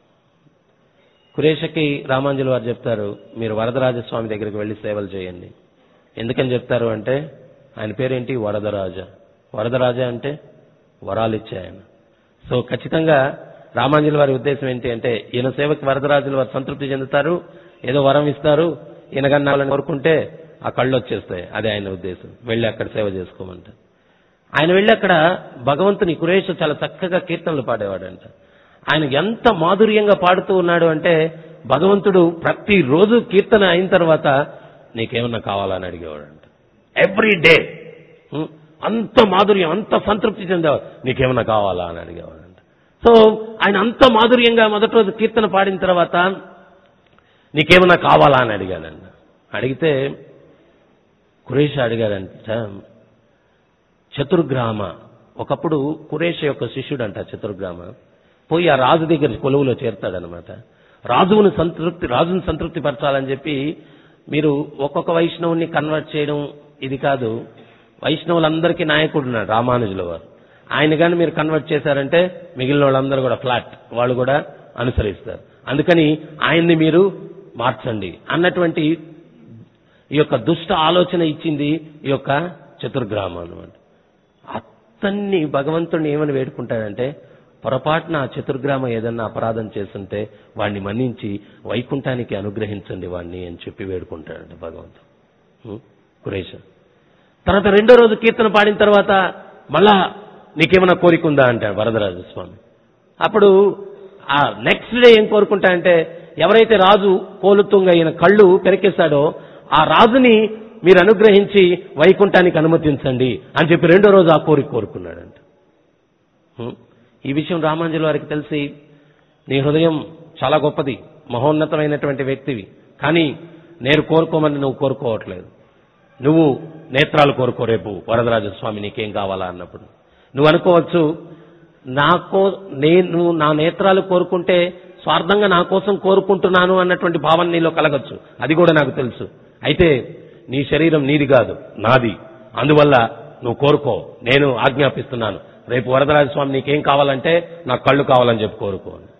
కురేషకి రామాంజుల వారు చెప్తారు మీరు వరదరాజస్వామి దగ్గరికి వెళ్లి సేవలు చేయండి ఎందుకని చెప్తారు అంటే ఆయన పేరేంటి వరదరాజ వరదరాజ అంటే వరాలు ఇచ్చే ఆయన సో ఖచ్చితంగా రామాంజుల వారి ఉద్దేశం ఏంటి అంటే ఈయన సేవకి వరదరాజుల వారు సంతృప్తి చెందుతారు ఏదో వరం ఇస్తారు ఈయన కన్నాలని కోరుకుంటే ఆ కళ్ళు వచ్చేస్తాయి అదే ఆయన ఉద్దేశం వెళ్ళి అక్కడ సేవ చేసుకోమంటారు ఆయన వెళ్ళి అక్కడ భగవంతుని కురేష్ చాలా చక్కగా కీర్తనలు పాడేవాడంట ఆయన ఎంత మాధుర్యంగా పాడుతూ ఉన్నాడు అంటే భగవంతుడు ప్రతిరోజు కీర్తన అయిన తర్వాత నీకేమన్నా కావాలని అడిగేవాడంట ఎవ్రీ డే అంత మాధుర్యం అంత సంతృప్తి చెందేవాడు నీకేమన్నా కావాలా అని అడిగేవాడంట సో ఆయన అంత మాధుర్యంగా మొదటి రోజు కీర్తన పాడిన తర్వాత నీకేమన్నా కావాలా అని అడిగాడంట అడిగితే కురేష అడిగాడంట చతుర్గ్రామ ఒకప్పుడు కురేష యొక్క శిష్యుడంట చతుర్గ్రామ పోయి ఆ రాజు దగ్గర కొలువులో చేరుతాడనమాట రాజువుని సంతృప్తి రాజుని సంతృప్తి పరచాలని చెప్పి మీరు ఒక్కొక్క వైష్ణవుని కన్వర్ట్ చేయడం ఇది కాదు వైష్ణవులందరికీ నాయకుడు ఉన్నాడు రామానుజుల వారు ఆయన కానీ మీరు కన్వర్ట్ చేశారంటే మిగిలిన వాళ్ళందరూ కూడా ఫ్లాట్ వాళ్ళు కూడా అనుసరిస్తారు అందుకని ఆయన్ని మీరు మార్చండి అన్నటువంటి ఈ యొక్క దుష్ట ఆలోచన ఇచ్చింది ఈ యొక్క చతుర్గ్రామం అనమాట అతన్ని భగవంతుడిని ఏమని వేడుకుంటాడంటే పొరపాటున ఆ చతుర్గ్రామ ఏదన్నా అపరాధం చేస్తుంటే వాడిని మన్నించి వైకుంఠానికి అనుగ్రహించండి వాడిని అని చెప్పి వేడుకుంటాడంట భగవంతుడు ఉం? కురేష తర్వాత రెండో రోజు కీర్తన పాడిన తర్వాత మళ్ళా నీకేమైనా కోరిక ఉందా అంటాడు వరదరాజు స్వామి అప్పుడు ఆ నెక్స్ట్ డే ఏం కోరుకుంటా అంటే ఎవరైతే రాజు కోలుతుంగా ఈయన కళ్ళు పెరికేశాడో ఆ రాజుని మీరు అనుగ్రహించి వైకుంఠానికి అనుమతించండి అని చెప్పి రెండో రోజు ఆ కోరిక కోరుకున్నాడంట హ్మ్. ఈ విషయం రామాంజలి వారికి తెలిసి నీ హృదయం చాలా గొప్పది మహోన్నతమైనటువంటి వ్యక్తివి కానీ నేను కోరుకోమని నువ్వు కోరుకోవట్లేదు నువ్వు నేత్రాలు కోరుకో రేపు వరదరాజస్వామి నీకేం కావాలా అన్నప్పుడు నువ్వు అనుకోవచ్చు నాకో నేను నా నేత్రాలు కోరుకుంటే స్వార్థంగా నా కోసం కోరుకుంటున్నాను అన్నటువంటి భావన నీలో కలగచ్చు అది కూడా నాకు తెలుసు అయితే నీ శరీరం నీది కాదు నాది అందువల్ల నువ్వు కోరుకో నేను ఆజ్ఞాపిస్తున్నాను రేపు వరదరాజస్వామి నీకేం కావాలంటే నాకు కళ్ళు కావాలని చెప్పి కోరుకో అని.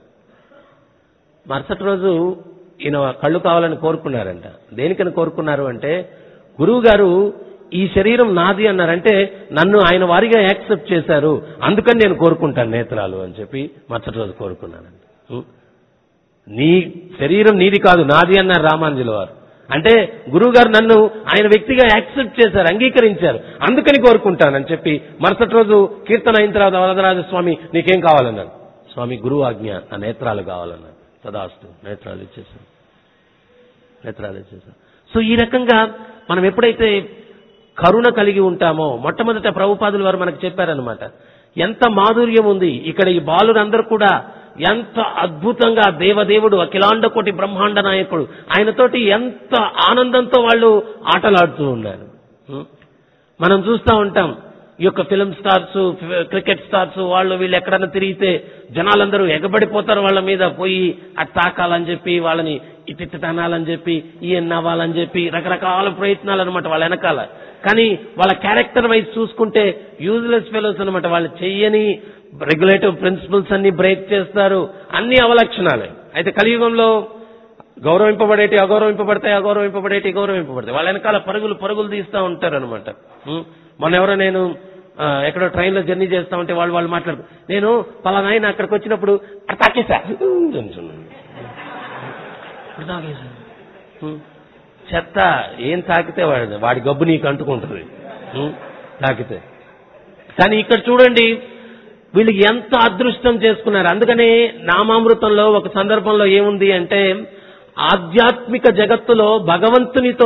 మరుసటి రోజు ఈయన కళ్ళు కావాలని కోరుకున్నారంట దేనికని కోరుకున్నారు అంటే గురువు గారు ఈ శరీరం నాది అన్నారంటే నన్ను ఆయన వారిగా యాక్సెప్ట్ చేశారు అందుకని నేను కోరుకుంటాను నేత్రాలు అని చెప్పి మరుసటి రోజు కోరుకున్నానంట ఉం? నీ శరీరం నీది కాదు నాది అన్నారు రామాంజుల వారు అంటే గురువు గారు నన్ను ఆయన వ్యక్తిగా యాక్సెప్ట్ చేశారు అంగీకరించారు అందుకని కోరుకుంటానని చెప్పి మరుసటి రోజు కీర్తన అయిన తర్వాత వరదరాజస్వామి నీకేం కావాలన్నారు స్వామి గురువు ఆజ్ఞ నా నేత్రాలు కావాలన్నారు తదాస్తు నేత్రాలు ఇచ్చేసాను నేత్రాలు ఇచ్చేసాను సో ఈ రకంగా మనం ఎప్పుడైతే కరుణ కలిగి ఉంటామో మొట్టమొదట ప్రభుపాదులు వారు మనకు చెప్పారనమాట ఎంత మాధుర్యం ఉంది ఇక్కడ ఈ బాలురందరూ కూడా ఎంత అద్భుతంగా దేవదేవుడు అఖిలాండ కోటి బ్రహ్మాండ నాయకుడు ఆయనతోటి ఎంత ఆనందంతో వాళ్ళు ఆటలాడుతూ ఉన్నారు ఉం? మనం చూస్తూ ఉంటాం ఈ యొక్క ఫిల్మ్ స్టార్స్ క్రికెట్ స్టార్స్ వాళ్ళు వీళ్ళు ఎక్కడన్నా తిరిగితే జనాలందరూ ఎగబడిపోతారు వాళ్ళ మీద పోయి అటు తాకాలని చెప్పి వాళ్ళని ఇటు ఇటు తనాలని చెప్పి ఈయన నవ్వాలని చెప్పి రకరకాల ప్రయత్నాలు అనమాట వాళ్ళ వెనకాల కానీ వాళ్ళ క్యారెక్టర్ వైజ్ చూసుకుంటే యూజ్లెస్ ఫెలోస్ అనమాట వాళ్ళు చెయ్యని రెగ్యులేటివ్ ప్రిన్సిపల్స్ అన్ని బ్రేక్ చేస్తారు అన్ని అవలక్షణాలే అయితే కలియుగంలో గౌరవింపబడేటి అగౌరవింపబడతాయి అగౌరవింపబడేటి గౌరవింపబడతాయి వాళ్ళ వెనకాల పరుగులు పరుగులు తీస్తూ ఉంటారు అనమాట మొన్న ఎవరో నేను ఆ, ఎక్కడో ట్రైన్లో జర్నీ చేస్తా ఉంటే వాళ్ళు వాళ్ళు మాట్లాడు నేను పలానా ఆయన అక్కడికి వచ్చినప్పుడు "అక్కడ తాకేసా ఇప్పుడు తాకేసా ఉం. చెత్త ఏం తాకితే వాడి వాడి గబ్బు నీకు అంటుకుంటుంది ఉం? తాకితే కానీ ఇక్కడ చూడండి వీళ్ళు ఎంత అదృష్టం చేసుకున్నారు అందుకనే నామామృతంలో ఒక సందర్భంలో ఏముంది అంటే ఆధ్యాత్మిక జగత్తులో భగవంతునితో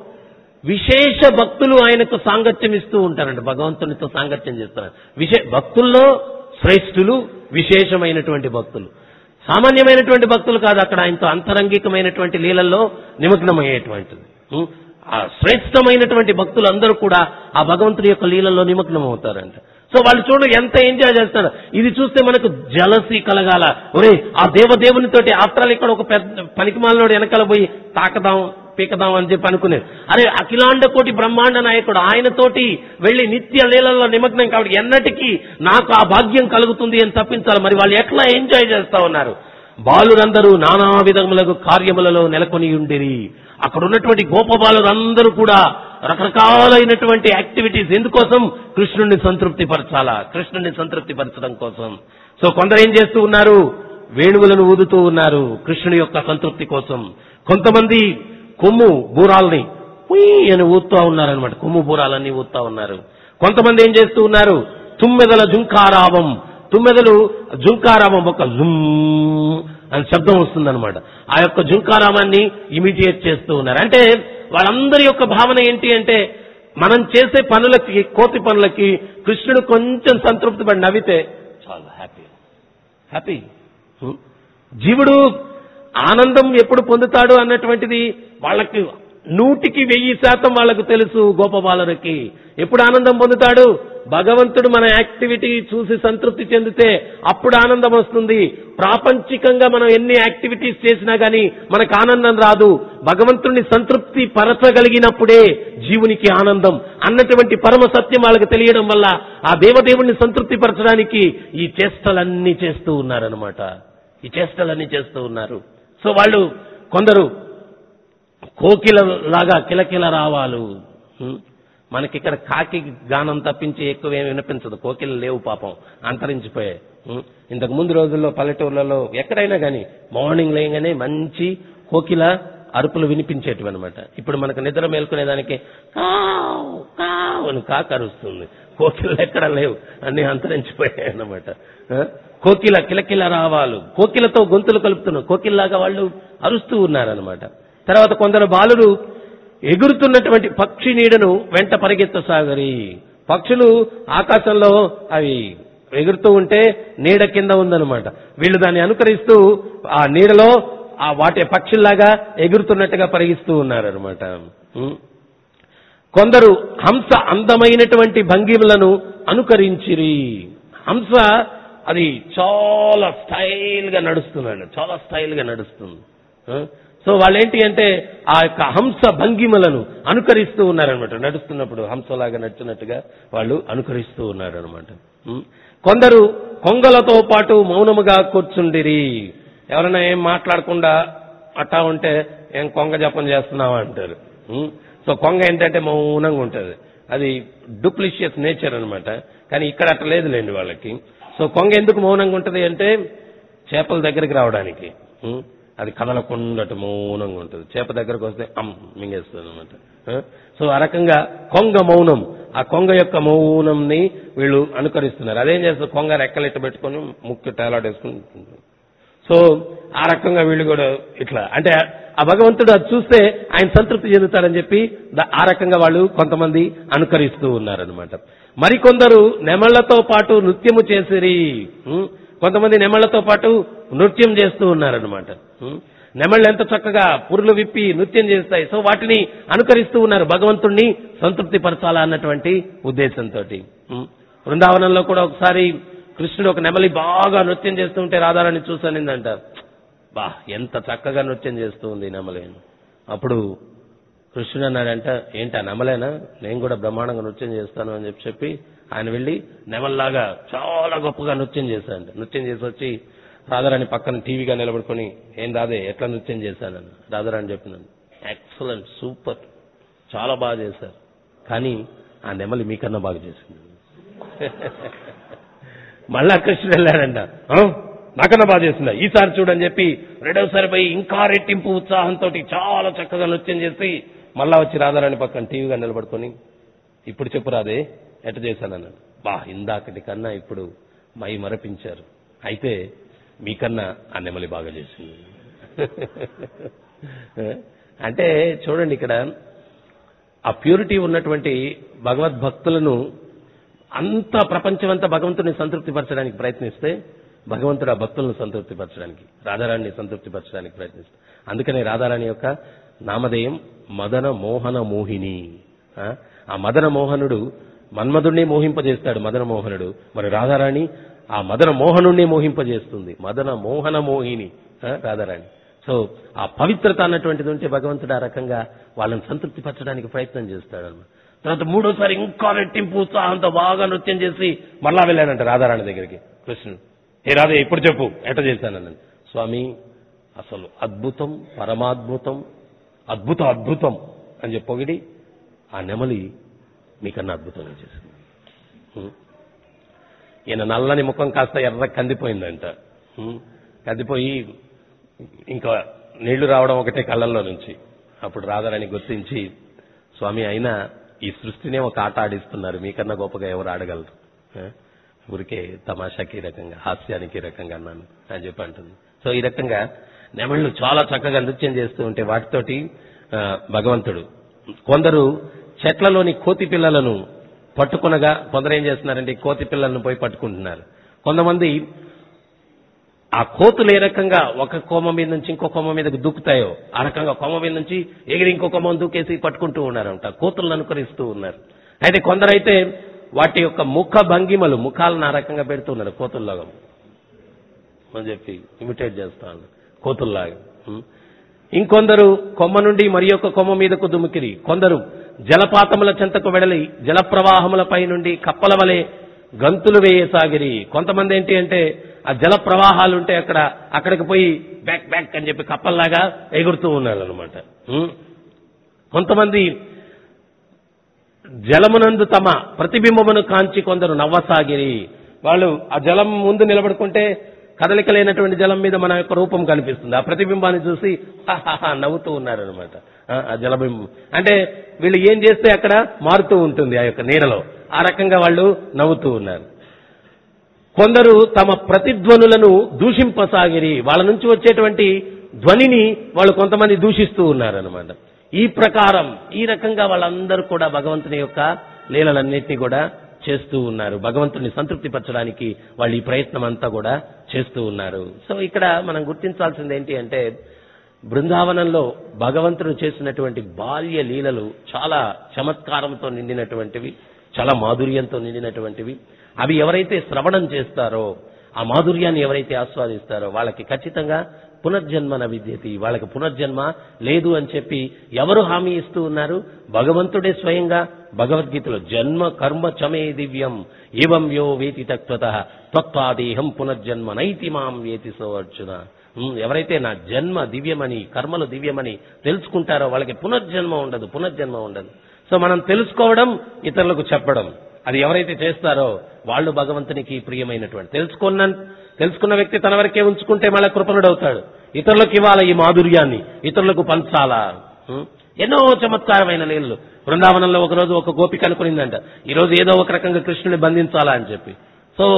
విశేష భక్తులు ఆయనకు సాంగత్యం ఇస్తూ ఉంటారంట భగవంతునితో సాంగత్యం చేస్తారు విశే భక్తుల్లో శ్రేష్ఠులు విశేషమైనటువంటి భక్తులు సామాన్యమైనటువంటి భక్తులు కాదు అక్కడ ఆయనతో అంతరంగికమైనటువంటి లీలల్లో నిమగ్నమయ్యేటువంటిది ఉం? ఆ శ్రేష్టమైనటువంటి భక్తులు అందరూ కూడా ఆ భగవంతుడి యొక్క లీలల్లో నిమగ్నం అవుతారంట సో వాళ్ళు చూడు ఎంత ఎంజాయ్ చేస్తారు ఇది చూస్తే మనకు జలసి కలగాల ఒరే ఆ దేవదేవునితోటి ఆఫ్టర్ ఇక్కడ ఒక పెద్ద పనికిమాలినోడు వెనకాల పోయి తాకదాం పీకదాం అని చెప్పి అనుకునేది అరే అఖిలాండ కోటి బ్రహ్మాండ నాయకుడు ఆయనతోటి వెళ్లి నిత్య లీలల్లో నిమగ్నం కాబట్టి ఎన్నటికీ నాకు ఆ భాగ్యం కలుగుతుంది అని తప్పించాలి మరి వాళ్ళు ఎట్లా ఎంజాయ్ చేస్తా ఉన్నారు బాలురందరూ నానా విధములకు కార్యములలో నెలకొని ఉండిరి అక్కడ ఉన్నటువంటి గోపబాలురందరూ కూడా రకరకాలైనటువంటి యాక్టివిటీస్ ఎందుకోసం కృష్ణుడిని సంతృప్తి పరచాలా కృష్ణుడిని సంతృప్తి పరచడం కోసం సో కొందరు ఏం చేస్తూ ఉన్నారు వేణువులను ఊదుతూ ఉన్నారు కృష్ణుని యొక్క సంతృప్తి కోసం కొంతమంది కొమ్ము బూరాల్ని ఉయ్ అని ఊదుతూ ఉన్నారనమాట కొమ్ము బూరాలన్నీ ఊదుతా ఉన్నారు కొంతమంది ఏం చేస్తూ ఉన్నారు తుమ్మెదల జుంకారావం తుమ్మెదలు జుంకారావం ఒక జుమ్ అని శబ్దం వస్తుందన్నమాట ఆ యొక్క జుంకారామాన్ని ఇమిడియేట్ చేస్తూ ఉన్నారు అంటే వాళ్ళందరి యొక్క భావన ఏంటి అంటే మనం చేసే పనులకి కోతి పనులకి కృష్ణుడు కొంచెం సంతృప్తి పడి నవ్వితే చాలా హ్యాపీ హ్యాపీ హ్మ్. జీవుడు ఆనందం ఎప్పుడు పొందుతాడు అన్నటువంటిది వాళ్ళకి నూటికి వెయ్యి శాతం వాళ్ళకు తెలుసు గోపబాలులకి ఎప్పుడు ఆనందం పొందుతాడు భగవంతుడు మన యాక్టివిటీ చూసి సంతృప్తి చెందితే అప్పుడు ఆనందం వస్తుంది ప్రాపంచికంగా మనం ఎన్ని యాక్టివిటీస్ చేసినా గానీ మనకు ఆనందం రాదు భగవంతుడిని సంతృప్తి పరచగలిగినప్పుడే జీవునికి ఆనందం అన్నటువంటి పరమ సత్యం వాళ్ళకి తెలియడం వల్ల ఆ దేవదేవుణ్ణి సంతృప్తి పరచడానికి ఈ చేష్టలన్నీ చేస్తూ ఉన్నారనమాట ఈ చేష్టలన్నీ చేస్తూ ఉన్నారు సో వాళ్ళు కొందరు కోకిల లాగా కిలకిల రావాలు హ్మ్. మనకిక్కడ కాకి గానం తప్పించి ఎక్కువ ఏమి వినిపించదు కోకిల లేవు పాపం అంతరించిపోయాయి హ్మ్. ఇంతకు ముందు రోజుల్లో పల్లెటూర్లలో ఎక్కడైనా కానీ మార్నింగ్ లేయగానే మంచి కోకిల అరుపులు వినిపించేటివి అనమాట ఇప్పుడు మనకు నిద్ర మేల్కొనేదానికి కావ్ కావ్ అని కాక అరుస్తుంది కోకిలు ఎక్కడ లేవు అన్ని అంతరించిపోయాయి అన్నమాట ఆ? కోకిల కిలకిల రావాలు కోకిలతో గొంతులు కలుపుతున్నారు కోకిల్లాగా వాళ్ళు అరుస్తూ ఉన్నారనమాట తర్వాత కొందరు బాలురు ఎగురుతున్నటువంటి పక్షి నీడను వెంట పరిగెత్తసాగరి పక్షులు ఆకాశంలో అవి ఎగురుతూ ఉంటే నీడ కింద ఉందన్నమాట వీళ్ళు దాన్ని అనుకరిస్తూ ఆ నీడలో ఆ వాటి పక్షుల్లాగా ఎగురుతున్నట్టుగా పరిగిస్తూ ఉన్నారనమాట కొందరు హంస అందమైనటువంటి భంగిమలను అనుకరించిరి హంస అది చాలా స్టైల్ గా నడుస్తున్నాడు చాలా స్టైల్ గా నడుస్తుంది ఆ? సో వాళ్ళు ఏంటి అంటే ఆ యొక్క హంస భంగిమలను అనుకరిస్తూ ఉన్నారనమాట నడుస్తున్నప్పుడు హంసలాగా నడిచినట్టుగా వాళ్ళు అనుకరిస్తూ ఉన్నారనమాట ఉం? కొందరు కొంగలతో పాటు మౌనముగా కూర్చుండిరి ఎవరైనా ఏం మాట్లాడకుండా అట్టా ఉంటే ఏం కొంగ జపం చేస్తున్నావా అంటారు ఉం? సో కొంగ ఏంటంటే మౌనంగా ఉంటుంది అది డూప్లిషియస్ నేచర్ అన్నమాట కానీ ఇక్కడ అట్ట లేదులేండి వాళ్ళకి సో కొంగ ఎందుకు మౌనంగా ఉంటుంది అంటే చేపల దగ్గరికి రావడానికి ఉం? అది కదలకుండా అటు మౌనంగా ఉంటుంది చేప దగ్గరకు వస్తే అమ్ మింగేస్తుంది అనమాట సో ఆ రకంగా కొంగ మౌనం ఆ కొంగ యొక్క మౌనంని వీళ్ళు అనుకరిస్తున్నారు అదేం చేస్తారు కొంగ రెక్కలెట్టు పెట్టుకొని ముక్కు టేలాడేసుకుని ఉంటుంది. సో ఆ రకంగా వీళ్ళు కూడా ఇట్లా అంటే ఆ భగవంతుడు అది చూస్తే ఆయన సంతృప్తి చెందుతారని చెప్పి ద- ఆ రకంగా వాళ్ళు కొంతమంది అనుకరిస్తూ ఉన్నారనమాట మరికొందరు నెమళ్లతో పాటు నృత్యము చేసిరి ఉం? కొంతమంది నెమళ్లతో పాటు నృత్యం చేస్తూ ఉన్నారనమాట ఉం? నెమళ్ళు ఎంత చక్కగా పురులు విప్పి నృత్యం చేస్తాయి సో వాటిని అనుకరిస్తూ ఉన్నారు భగవంతుణ్ణి సంతృప్తి పరచాలా అన్నటువంటి ఉద్దేశంతో బృందావనంలో కూడా ఒకసారి కృష్ణుడు ఒక నెమలి బాగా నృత్యం చేస్తూ ఉంటే రాధారాణి చూసానిందంట బా ఎంత చక్కగా నృత్యం చేస్తూ ఉంది ఈ నెమలి అని. అప్పుడు కృష్ణుడు అన్నాడంట ఏంటి ఆ నెమలేనా నేను కూడా బ్రహ్మాండంగా నృత్యం చేస్తాను అని చెప్పి చెప్పి ఆయన వెళ్ళి నెమల్లాగా చాలా గొప్పగా నృత్యం చేశాడు నృత్యం చేసి వచ్చి రాధారాణి పక్కన టీవీగా నిలబడుకొని ఏం రాదే ఎట్లా నృత్యం చేశానని రాధారాణి చెప్పినాను ఎక్సలెంట్ సూపర్ చాలా బాగా చేశారు కానీ ఆ నెమలి మీకన్నా బాగా చేసింది మళ్ళా కృష్ణుడు వెళ్ళాడంట "ఆ? నాకన్నా బాగా చేసిందా ఈసారి చూడని చెప్పి రెండోసారి పోయి ఇంకా రెట్టింపు ఉత్సాహంతో చాలా చక్కగా నృత్యం చేసి మళ్ళా వచ్చి రాధారాణి పక్కన టీవీగా నిలబడుకొని ఇప్పుడు చెప్పు రాదే ఎట చేశానన్నాడు బా ఇందాకటి కన్నా ఇప్పుడు మై మరపించారు అయితే మీకన్నా ఆ నెమలి బాగా చేసింది అంటే చూడండి ఇక్కడ ఆ ప్యూరిటీ ఉన్నటువంటి భగవద్భక్తులను అంత ప్రపంచమంతా భగవంతుని సంతృప్తిపరచడానికి ప్రయత్నిస్తే భగవంతుడు ఆ భక్తులను సంతృప్తిపరచడానికి రాధారాణిని సంతృప్తిపరచడానికి ప్రయత్నిస్తాడు అందుకనే రాధారాణి యొక్క నామధేయం మదన మోహన మోహిని ఆ? ఆ మదన మోహనుడు మన్మధుడినే మోహింపజేస్తాడు మదన మోహనుడు మరి రాధారాణి ఆ మదన మోహనుడినే మోహింపజేస్తుంది మదన మోహన మోహిని ఆ? రాధారాణి సో ఆ పవిత్రత అన్నటువంటిది ఉంటే భగవంతుడు ఆ రకంగా వాళ్ళని సంతృప్తిపరచడానికి ప్రయత్నం చేస్తాడు అన్నమాట తర్వాత మూడోసారి ఇంకా రెట్టింపు ఉత్సాహంతో బాగా నృత్యం చేసి మళ్ళా వెళ్ళాడంట రాధారాణి దగ్గరికి కృష్ణుడు ఏ రాధే ఇప్పుడు చెప్పు ఎట చేశానన్నాను స్వామి అసలు అద్భుతం పరమాద్భుతం అద్భుత అద్భుతం అని చెప్పి పొగిడి ఆ నెమలి మీకన్నా అద్భుతంగా చేసింది హ్మ్. ఈయన నల్లని ముఖం కాస్త ఎర్ర కందిపోయిందంట హ్మ్. కందిపోయి ఇంకా నీళ్లు రావడం ఒకటే కళ్ళల్లో నుంచి అప్పుడు రాధారాణి గుర్తించి స్వామి అయినా ఈ సృష్టినే ఒక ఆట ఆడిస్తున్నారు మీకన్నా గొప్పగా ఎవరు ఆడగలరు ఆ? ఊరికే తమాషాకి ఈ రకంగా హాస్యానికి ఈ రకంగా అన్నాను అని చెప్పి అంటుంది సో ఈ రకంగా నెమళ్ళు చాలా చక్కగా నృత్యం చేస్తూ ఉంటే వాటితోటి ఆ, భగవంతుడు కొందరు చెట్లలోని కోతి పిల్లలను పట్టుకునగా కొందరు ఏం చేస్తున్నారంటే ఈ కోతి పిల్లలను పోయి పట్టుకుంటున్నారు కొంతమంది ఆ కోతులు ఏ రకంగా ఒక కొమ్మ మీద నుంచి ఇంకో కొమ్మ మీదకి దూకుతాయో ఆ రకంగా కొమ్మ మీద నుంచి ఎగిరి ఇంకో కొమ్మను దూకేసి పట్టుకుంటూ ఉన్నారంట కోతులను అనుకరిస్తూ ఉన్నారు అయితే కొందరైతే వాటి యొక్క ముఖ భంగిమలు ముఖాలను ఆ రకంగా పెడుతూ ఉన్నారు కోతుల్లాగా అని చెప్పి ఇమిటేట్ చేస్తా ఉన్నారు కోతుల్లాగా ఉం. ఇంకొందరు కొమ్మ నుండి మరి యొక్క కొమ్మ మీదకు దుమికిరి కొందరు జలపాతముల చెంతకు వెడలి జల ప్రవాహములపై నుండి కప్పల వలె గంతులు వేయసాగిరి కొంతమంది ఏంటి అంటే ఆ జల ప్రవాహాలు ఉంటే అక్కడ అక్కడికి పోయి బ్యాక్ బ్యాక్ అని చెప్పి కప్పల్లాగా ఎగురుతూ ఉన్నారు అనమాట కొంతమంది జలమునందు తమ ప్రతిబింబమును కాంచి కొందరు నవ్వసాగిరి వాళ్ళు ఆ జలం ముందు నిలబడుకుంటే కదలిక లేనటువంటి జలం మీద మన యొక్క రూపం కనిపిస్తుంది ఆ ప్రతిబింబాన్ని చూసి హాహాహా నవ్వుతూ ఉన్నారనమాట ఆ జలబింబం అంటే వీళ్ళు ఏం చేస్తే అక్కడ మారుతూ ఉంటుంది ఆ యొక్క నీడలో ఆ రకంగా వాళ్ళు నవ్వుతూ ఉన్నారు కొందరు తమ ప్రతిధ్వనులను దూషింపసాగిరి వాళ్ళ నుంచి వచ్చేటువంటి ధ్వనిని వాళ్ళు కొంతమంది దూషిస్తూ ఉన్నారనమాట ఈ ప్రకారం ఈ రకంగా వాళ్ళందరూ కూడా భగవంతుని యొక్క లీలలన్నింటినీ కూడా చేస్తూ ఉన్నారు భగవంతుని సంతృప్తిపరచడానికి వాళ్ళు ఈ ప్రయత్నం అంతా కూడా చేస్తూ ఉన్నారు సో ఇక్కడ మనం గుర్తించాల్సింది ఏంటి అంటే బృందావనంలో భగవంతుడు చేసినటువంటి బాల్య లీలలు చాలా చమత్కారంతో నిండినటువంటివి చాలా మాధుర్యంతో నిండినటువంటివి అవి ఎవరైతే శ్రవణం చేస్తారో ఆ మాధుర్యాన్ని ఎవరైతే ఆస్వాదిస్తారో వాళ్ళకి ఖచ్చితంగా పునర్జన్మ విద్యతి వాళ్ళకి పునర్జన్మ లేదు అని చెప్పి ఎవరు హామీ ఇస్తూ ఉన్నారు భగవంతుడే స్వయంగా భగవద్గీతలో జన్మ కర్మ చమే దివ్యం ఏవం యో వేతి తత్వత త్వత్వాదేహం పునర్జన్మ నైతి మాం వేతి సో అర్జున ఉమ్, ఎవరైతే నా జన్మ దివ్యమని కర్మలు దివ్యమని తెలుసుకుంటారో వాళ్ళకి పునర్జన్మ ఉండదు పునర్జన్మ ఉండదు సో మనం తెలుసుకోవడం ఇతరులకు చెప్పడం అది ఎవరైతే చేస్తారో వాళ్ళు భగవంతునికి ప్రియమైనటువంటి తెలుసుకున్న తెలుసుకున్న వ్యక్తి తన వరకే ఉంచుకుంటే మళ్ళీ కృపణుడవుతాడు ఇతరులకు ఇవ్వాలి ఈ మాధుర్యాన్ని ఇతరులకు పంచాలా ఉం? ఎన్నో చమత్కారమైన నీళ్ళు బృందావనంలో ఒకరోజు ఒక గోపిక అనుకునిందంట ఈ రోజు ఏదో ఒక రకంగా కృష్ణుని బంధించాలా అని చెప్పి సో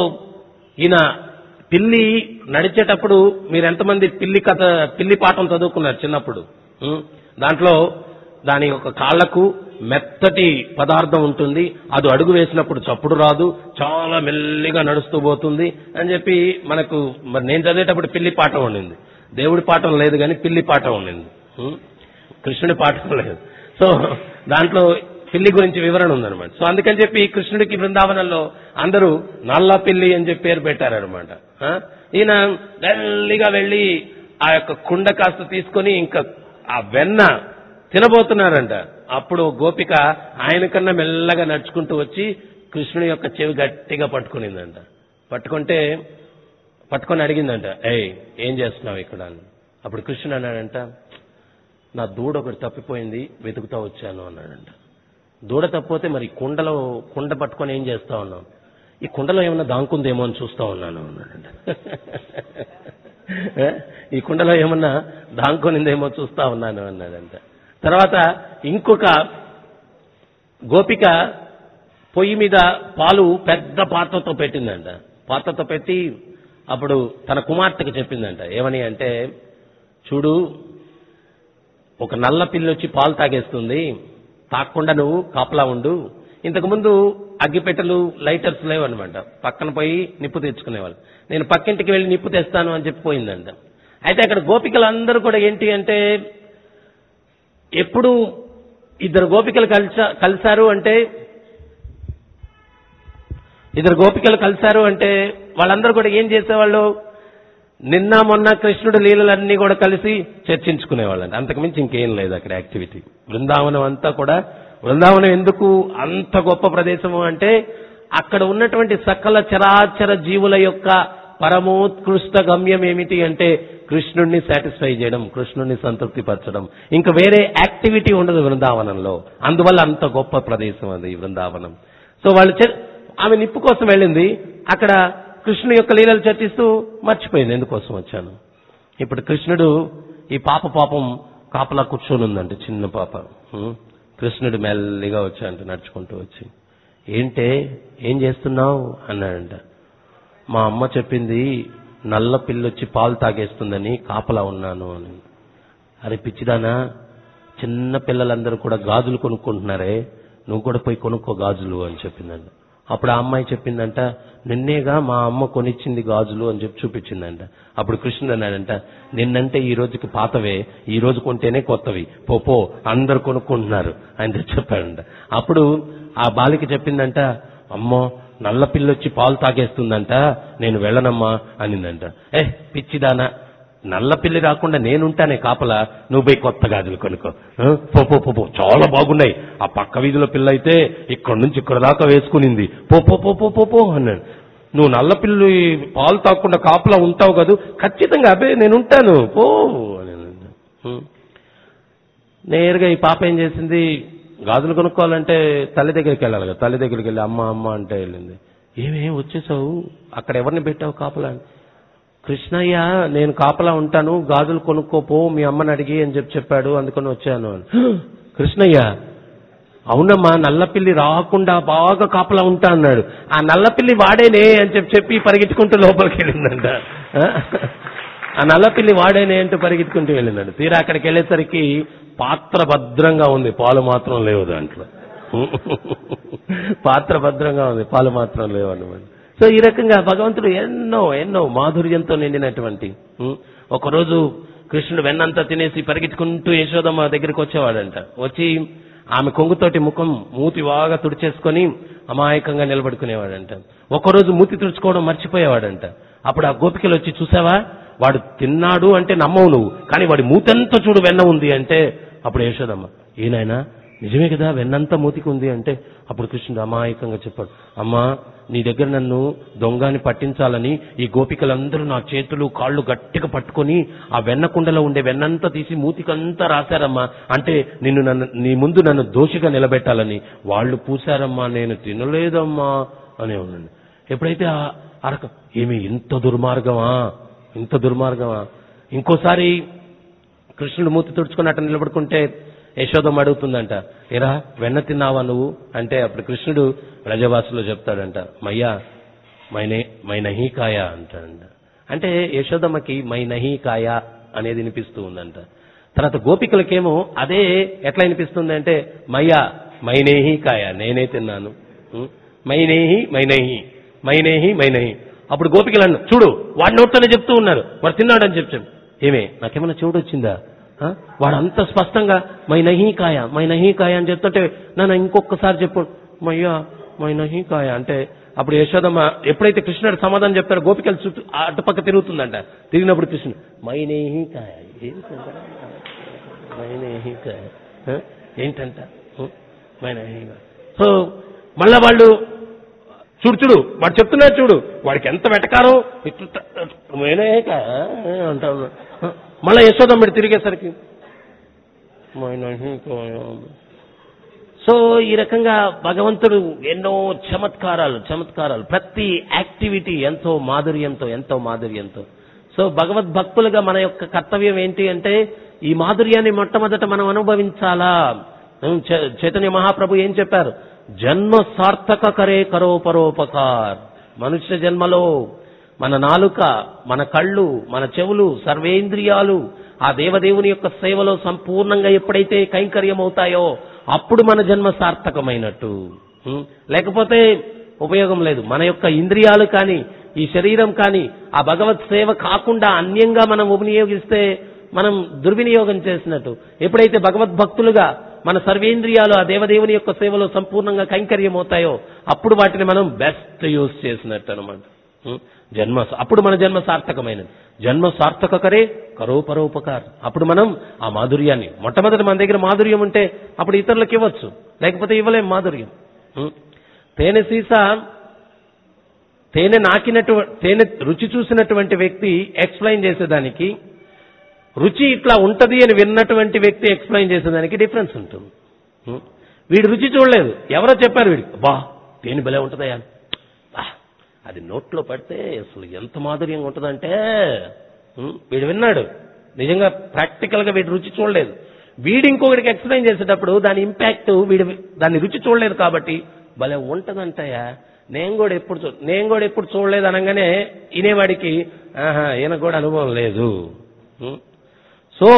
ఈయన పిల్లి నడిచేటప్పుడు మీరు ఎంతమంది పిల్లి కథ పిల్లి పాఠం చదువుకున్నారు చిన్నప్పుడు ఉం? దాంట్లో దాని యొక్క కాళ్లకు మెత్తటి పదార్థం ఉంటుంది అది అడుగు వేసినప్పుడు చప్పుడు రాదు చాలా మెల్లిగా నడుస్తూ పోతుంది అని చెప్పి మనకు మరి నేను చదివేటప్పుడు పిల్లి పాఠం ఉండింది దేవుడి పాఠం లేదు కానీ పిల్లి పాఠం ఉండింది ఉం? కృష్ణుడి పాఠం లేదు సో దాంట్లో పిల్లి గురించి వివరణ ఉందన్నమాట సో అందుకని చెప్పి కృష్ణుడికి బృందావనంలో అందరూ నల్ల పిల్లి అని చెప్పి పేరు పెట్టారనమాట ఆ? ఈయన మెల్లిగా వెళ్ళి ఆ యొక్క కుండ కాస్త తీసుకొని ఇంకా ఆ వెన్న తినబోతున్నారంట అప్పుడు గోపిక ఆయన కన్నా మెల్లగా నడుచుకుంటూ వచ్చి కృష్ణుడి యొక్క చెవి గట్టిగా పట్టుకునిందంట పట్టుకుంటే పట్టుకొని అడిగిందంట ఏయ్ ఏం చేస్తున్నావు ఇక్కడ అని అప్పుడు కృష్ణుడు అన్నాడంట నా దూడ ఒకటి తప్పిపోయింది వెతుకుతా వచ్చాను అన్నాడంట దూడ తప్పిపోతే మరి కుండలో కుండ పట్టుకొని ఏం చేస్తా ఉన్నావు ఈ కుండలో ఏమన్నా దాంకుందేమో అని చూస్తా ఉన్నాను అన్నాడంట ఏ? ఈ కుండలో ఏమన్నా దాంకొనిందేమో చూస్తా ఉన్నాను అన్నాడంట తర్వాత ఇంకొక గోపిక పొయ్యి మీద పాలు పెద్ద పాత్రతో పెట్టిందంట పాత్రతో పెట్టి అప్పుడు తన కుమార్తెకి చెప్పిందంట ఏమని అంటే చూడు ఒక నల్ల పిల్లి వచ్చి పాలు తాగేస్తుంది తాగకుండా నువ్వు కాపలా ఉండు ఇంతకుముందు అగ్గిపెట్టెలు లైటర్స్ లేవన్నమాట పక్కన పోయి నిప్పు తెచ్చుకునేవాళ్ళు నేను పక్కింటికి వెళ్ళి నిప్పు తెస్తాను అని చెప్పి పోయిందంట అయితే అక్కడ గోపికలందరూ కూడా ఏంటి అంటే ఎప్పుడు ఇద్దరు గోపికలు కలిసా కలిశారు అంటే ఇద్దరు గోపికలు కలిశారు అంటే వాళ్ళందరూ కూడా ఏం చేసేవాళ్ళు నిన్న మొన్న కృష్ణుడు లీలలన్నీ కూడా కలిసి చర్చించుకునేవాళ్ళంట అంతకుమించి ఇంకేం లేదు అక్కడ యాక్టివిటీ బృందావనం అంతా కూడా బృందావనం ఎందుకు అంత గొప్ప ప్రదేశము అంటే అక్కడ ఉన్నటువంటి సకల చరాచర జీవుల యొక్క పరమోత్కృష్ట గమ్యం ఏమిటి అంటే కృష్ణుణ్ణి సాటిస్ఫై చేయడం కృష్ణుణ్ణి సంతృప్తిపరచడం ఇంకా వేరే యాక్టివిటీ ఉండదు బృందావనంలో అందువల్ల అంత గొప్ప ప్రదేశం అది ఈ బృందావనం సో వాళ్ళు చ- ఆమె నిప్పు కోసం వెళ్ళింది అక్కడ కృష్ణుని యొక్క లీలలు చర్చిస్తూ మర్చిపోయింది ఎందుకోసం వచ్చాను ఇప్పుడు కృష్ణుడు ఈ పాప పాపం కాపలా కూర్చొని ఉందంట చిన్న పాప ఉం? కృష్ణుడు మెల్లిగా వచ్చాయంట నడుచుకుంటూ వచ్చి ఏంటే ఏం చేస్తున్నావు అన్నాడంట మా అమ్మ చెప్పింది నల్ల పిల్లొచ్చి పాలు తాగేస్తుందని కాపలా ఉన్నాను అని అరే పిచ్చిదానా చిన్న పిల్లలందరూ కూడా గాజులు కొనుక్కుంటున్నారే నువ్వు కూడా పోయి కొనుక్కో గాజులు అని చెప్పిందంట అప్పుడు ఆ అమ్మాయి చెప్పిందంట నిన్నేగా మా అమ్మ కొనిచ్చింది గాజులు అని చెప్పి చూపించిందంట అప్పుడు కృష్ణుడు అన్నాడంట నిన్నంటే ఈ రోజుకి పాతవే ఈ రోజు కొంటేనే కొత్తవి పో పో అందరు కొనుక్కుంటున్నారు అని చెప్పాడంట అప్పుడు ఆ బాలిక చెప్పిందంట అమ్మో నల్ల పిల్లొచ్చి పాలు తాగేస్తుందంట నేను వెళ్ళనమ్మా అనిందంట ఏ పిచ్చిదానా నల్ల పిల్లి రాకుండా నేనుంటానే కాపలా నువ్వు పోయి కొత్త గాజులు కొనుక్కో ఆ? పో పో పో పో చాలా బాగున్నాయి ఆ పక్క వీధిలో పిల్ల అయితే ఇక్కడ నుంచి ఇక్కడ దాకా వేసుకునింది పో పో పో పో పో పో అన్నాడు నువ్వు నల్ల పిల్లి పాలు తాగకుండా కాపలా ఉంటావు కదూ ఖచ్చితంగా అబ్బే నేను ఉంటాను పో అని అన్నాడు. ఉం. నేరుగా ఈ పాప ఏం చేసింది గాజులు కొనుక్కోవాలంటే తల్లి దగ్గరికి వెళ్ళాలి కదా తల్లి దగ్గరికి వెళ్ళి అమ్మ అమ్మ అంటే వెళ్ళింది ఏమేం వచ్చేసావు అక్కడ ఎవరిని పెట్టావు కాపలా అని కృష్ణయ్య నేను కాపలా ఉంటాను గాజులు కొనుక్కోపో మీ అమ్మని అడిగి అని చెప్పి చెప్పాడు అందుకని వచ్చాను అని కృష్ణయ్య అవునమ్మా నల్లపిల్లి రాకుండా బాగా కాపలా ఉంటా అన్నాడు ఆ నల్లపిల్లి వాడేనే అని చెప్పి చెప్పి పరిగెత్తుకుంటూ లోపలికి వెళ్ళిందంట ఆ? ఆ నల్లపిల్లి వాడేనే అంటూ పరిగెత్తుకుంటూ వెళ్ళిందంట తీరా అక్కడికి వెళ్ళేసరికి పాత్ర భద్రంగా ఉంది పాలు మాత్రం లేవు దాంట్లో పాత్ర భద్రంగా ఉంది పాలు మాత్రం లేవు అన్నమాట సో ఈ రకంగా భగవంతుడు ఎన్నో ఎన్నో మాధుర్యంతో నిండినటువంటి ఉం? ఒకరోజు కృష్ణుడు వెన్నంతా తినేసి పరిగెత్తుకుంటూ యశోదమ్మ దగ్గరికి వచ్చేవాడంట వచ్చి ఆమె కొంగుతోటి ముఖం మూతి బాగా తుడిచేసుకొని అమాయకంగా నిలబడుకునేవాడంట ఒకరోజు మూతి తుడుచుకోవడం మర్చిపోయేవాడంట అప్పుడు ఆ గోపికలు వచ్చి చూసావా వాడు తిన్నాడు అంటే నమ్మవు నువ్వు కానీ వాడి మూతంతా చూడు వెన్న ఉంది అంటే అప్పుడు యశోదమ్మ ఏనాయనా నిజమే కదా వెన్నంతా మూతికి ఉంది అంటే అప్పుడు కృష్ణుడు అమాయకంగా చెప్పాడు అమ్మా నీ దగ్గర నన్ను దొంగని పట్టించాలని ఈ గోపికలందరూ నా చేతులు కాళ్ళు గట్టిగా పట్టుకొని ఆ వెన్న కుండలో ఉండే వెన్నంతా తీసి మూతికంతా రాశారమ్మా అంటే నిన్ను నన్ను నీ ముందు నన్ను దోషిగా నిలబెట్టాలని వాళ్ళు పూశారమ్మా నేను తినలేదమ్మా అనే ఉన్నాను ఎప్పుడైతే ఆ అరక ఏమి ఇంత దుర్మార్గమా ఇంత దుర్మార్గమా ఇంకోసారి కృష్ణుడు మూతి తుడుచుకుని అట్ట నిలబడుకుంటే యశోదమ్మ అడుగుతుందంట ఎరా వెన్న తిన్నావా నువ్వు అంటే అప్పుడు కృష్ణుడు రజభాషలో చెప్తాడంట మయ్యా మైనే మై నహీ కాయ అంటాడంట అంటే యశోదమ్మకి మై నహీ కాయ అనేది వినిపిస్తూ ఉందంట తర్వాత గోపికలకేమో అదే ఎట్లా వినిపిస్తుంది అంటే మయ్యా మైనేహి కాయ నేనే తిన్నాను ఉం? మైనేహి మైనహి మైనేహి మైనహి అప్పుడు గోపికలు అన్న చూడు వాడి నోట్లోనే చెప్తూ ఉన్నారు వాడు తిన్నాడని చెప్పి చెప్పు. ఏమే నాకేమైనా చెవుడు వచ్చిందా ఆ? వాడు అంత స్పష్టంగా మై నహీ కాయ మై నహీ కాయ అని చెప్తుంటే నన్ను ఇంకొకసారి చెప్పు మయ్యా మై నహీ కాయ అంటే అప్పుడు యశోదమ్మ ఎప్పుడైతే కృష్ణుడు సమాధానం చెప్తారో గోపికలు చుట్టూ ఆ అటుపక్క తిరుగుతుందంట తిరిగినప్పుడు కృష్ణుడు మై నహీ కాయ ఏంటంట మై నహీ కాయ ఆ? ఏంటంట ఉం? మై నహీ కాయ సో మళ్ళా వాళ్ళు చూడు చూడు వాడు చెప్తున్నాడు చూడు వాడికి ఎంత వెటకారం ఇట్లా నేనే అంటా ఉన్నా మళ్ళీ యశోదమ్మడి తిరిగేసరికి "మై నహీ కాయ." సో ఈ రకంగా భగవంతుడు ఎన్నో చమత్కారాలు చమత్కారాలు ప్రతి యాక్టివిటీ ఎంతో మాధుర్యంతో ఎంతో మాధుర్యంతో సో భగవద్భక్తులుగా మన యొక్క కర్తవ్యం ఏంటి అంటే ఈ మాధుర్యాన్ని మొట్టమొదట మనం అనుభవించాలా ఉమ్, చై- చైతన్య మహాప్రభు ఏం చెప్పారు జన్మ సార్థక కరే కరో పరోపకార్ మనుష్య జన్మలో మన నాలుక మన కళ్ళు మన చెవులు సర్వేంద్రియాలు ఆ దేవదేవుని యొక్క సేవలో సంపూర్ణంగా ఎప్పుడైతే కైంకర్యం అవుతాయో అప్పుడు మన జన్మ సార్థకమైనట్టు ఉం? లేకపోతే ఉపయోగం లేదు మన యొక్క ఇంద్రియాలు కానీ ఈ శరీరం కానీ ఆ భగవత్ సేవ కాకుండా అన్యంగా మనం వినియోగిస్తే మనం దుర్వినియోగం చేసినట్టు ఎప్పుడైతే భగవద్భక్తులుగా మన సర్వేంద్రియాలు ఆ దేవదేవుని యొక్క సేవలో సంపూర్ణంగా కైంకర్యం అవుతాయో అప్పుడు వాటిని మనం బెస్ట్ యూజ్ చేసినట్టు అనమాట జన్మ అప్పుడు మన జన్మ సార్థకమైనది జన్మ సార్థకకరే కరో పరోపకార్ అప్పుడు మనం ఆ మాధుర్యాన్ని మొట్టమొదటి మన దగ్గర మాధుర్యం ఉంటే అప్పుడు ఇతరులకు ఇవ్వచ్చు లేకపోతే ఇవ్వలేం మాధుర్యం ఉం? తేనె సీసా తేనె నాకినటు తేనె రుచి చూసినటువంటి వ్యక్తి ఎక్స్ప్లెయిన్ చేసేదానికి రుచి ఇట్లా ఉంటది అని విన్నటువంటి వ్యక్తి ఎక్స్ప్లెయిన్ చేసేదానికి డిఫరెన్స్ ఉంటుంది ఉం? వీడు రుచి చూడలేదు ఎవరో చెప్పారు వీడికి బా తేనె భలే ఉంటుందయ్యా బా, అది నోట్లో పడితే అసలు ఎంత మాధుర్యంగా ఉంటుందంటే ఉం? వీడు విన్నాడు నిజంగా ప్రాక్టికల్ గా వీడు రుచి చూడలేదు వీడు ఇంకొకటికి ఎక్స్ప్లెయిన్ చేసేటప్పుడు దాని ఇంపాక్ట్ వీడు దాన్ని రుచి చూడలేదు కాబట్టి భలే ఉంటదంటయ్యా నేను కూడా ఎప్పుడు చూ నేను కూడా ఎప్పుడు చూడలేదు అనగానే వినేవాడికి ఆహా ఈయన కూడా అనుభవం లేదు ఉం? సో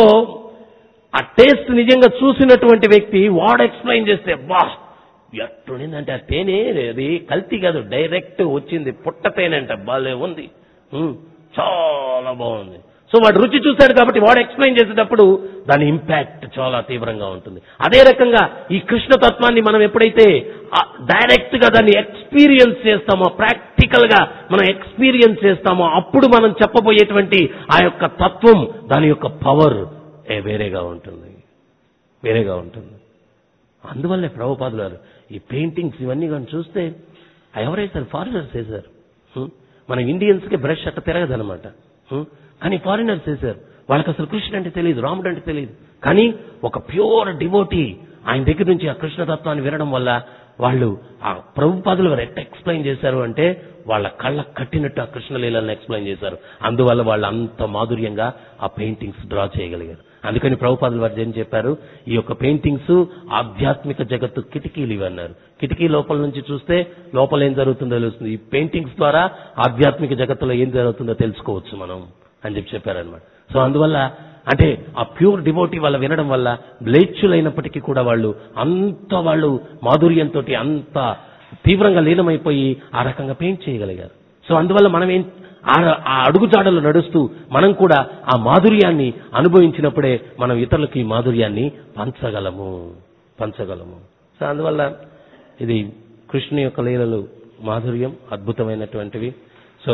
ఆ టేస్ట్ నిజంగా చూసినటువంటి వ్యక్తి వాడు ఎక్స్ప్లెయిన్ చేస్తే బా ఎట్టుండిందంటే ఆ తేనె అది కల్తీ కాదు డైరెక్ట్ వచ్చింది పుట్ట తేనె అంట బాలే ఉంది ఉమ్, చాలా బాగుంది సో వాడు రుచి చూశాడు కాబట్టి వాడు ఎక్స్ప్లెయిన్ చేసేటప్పుడు దాని ఇంపాక్ట్ చాలా తీవ్రంగా ఉంటుంది అదే రకంగా ఈ కృష్ణ తత్వాన్ని మనం ఎప్పుడైతే డైరెక్ట్ గా దాన్ని ఎక్స్పీరియన్స్ చేస్తామో ప్రాక్టికల్ గా మనం ఎక్స్పీరియన్స్ చేస్తామో అప్పుడు మనం చెప్పబోయేటువంటి ఆ యొక్క తత్వం దాని యొక్క పవర్ ఏ వేరేగా ఉంటుంది వేరేగా ఉంటుంది అందువల్లే ప్రభుపాదులు గారు ఈ పెయింటింగ్స్ ఇవన్నీ కానీ చూస్తే ఆ ఎవరైతే ఫారినర్స్ వేశారు హ్మ్? మన ఇండియన్స్కి బ్రష్ అట్ట తిరగదనమాట హ్మ్? కానీ ఫారినర్స్ వేశారు వాళ్ళకి అసలు కృష్ణుడు అంటే తెలియదు రాముడు అంటే తెలియదు కానీ ఒక ప్యూర్ డివోటీ ఆయన దగ్గర నుంచి ఆ కృష్ణతత్వాన్ని వినడం వల్ల వాళ్ళు ఆ ప్రభుపాదులు వారు ఎట్ట ఎక్స్ప్లెయిన్ చేశారు అంటే వాళ్ళ కళ్ళ కట్టినట్టు ఆ కృష్ణలీలను ఎక్స్ప్లెయిన్ చేశారు అందువల్ల వాళ్ళు అంత మాధుర్యంగా ఆ పెయింటింగ్స్ డ్రా చేయగలిగారు అందుకని ప్రభుపాదులు వారు ఏం చెప్పారు ఈ యొక్క పెయింటింగ్స్ ఆధ్యాత్మిక జగత్తు కిటికీలు ఇవి అన్నారు కిటికీ లోపల నుంచి చూస్తే లోపల ఏం జరుగుతుందో తెలుస్తుంది ఈ పెయింటింగ్స్ ద్వారా ఆధ్యాత్మిక జగత్తులో ఏం జరుగుతుందో తెలుసుకోవచ్చు మనం అని చెప్పి చెప్పారనమాట సో అందువల్ల అంటే ఆ ప్యూర్ డివోటీ వాళ్ళ వినడం వల్ల మ్లేచ్చులైనప్పటికీ కూడా వాళ్ళు అంత వాళ్ళు మాధుర్యంతో అంత తీవ్రంగా లీనమైపోయి ఆ రకంగా పెయింట్ చేయగలిగారు సో అందువల్ల మనం ఏం ఆ ఆ అడుగుజాడలు నడుస్తూ మనం కూడా ఆ మాధుర్యాన్ని అనుభవించినప్పుడే మనం ఇతరులకు ఈ మాధుర్యాన్ని పంచగలము పంచగలము సో అందువల్ల ఇది కృష్ణుని యొక్క లీలలు మాధుర్యం అద్భుతమైనటువంటివి సో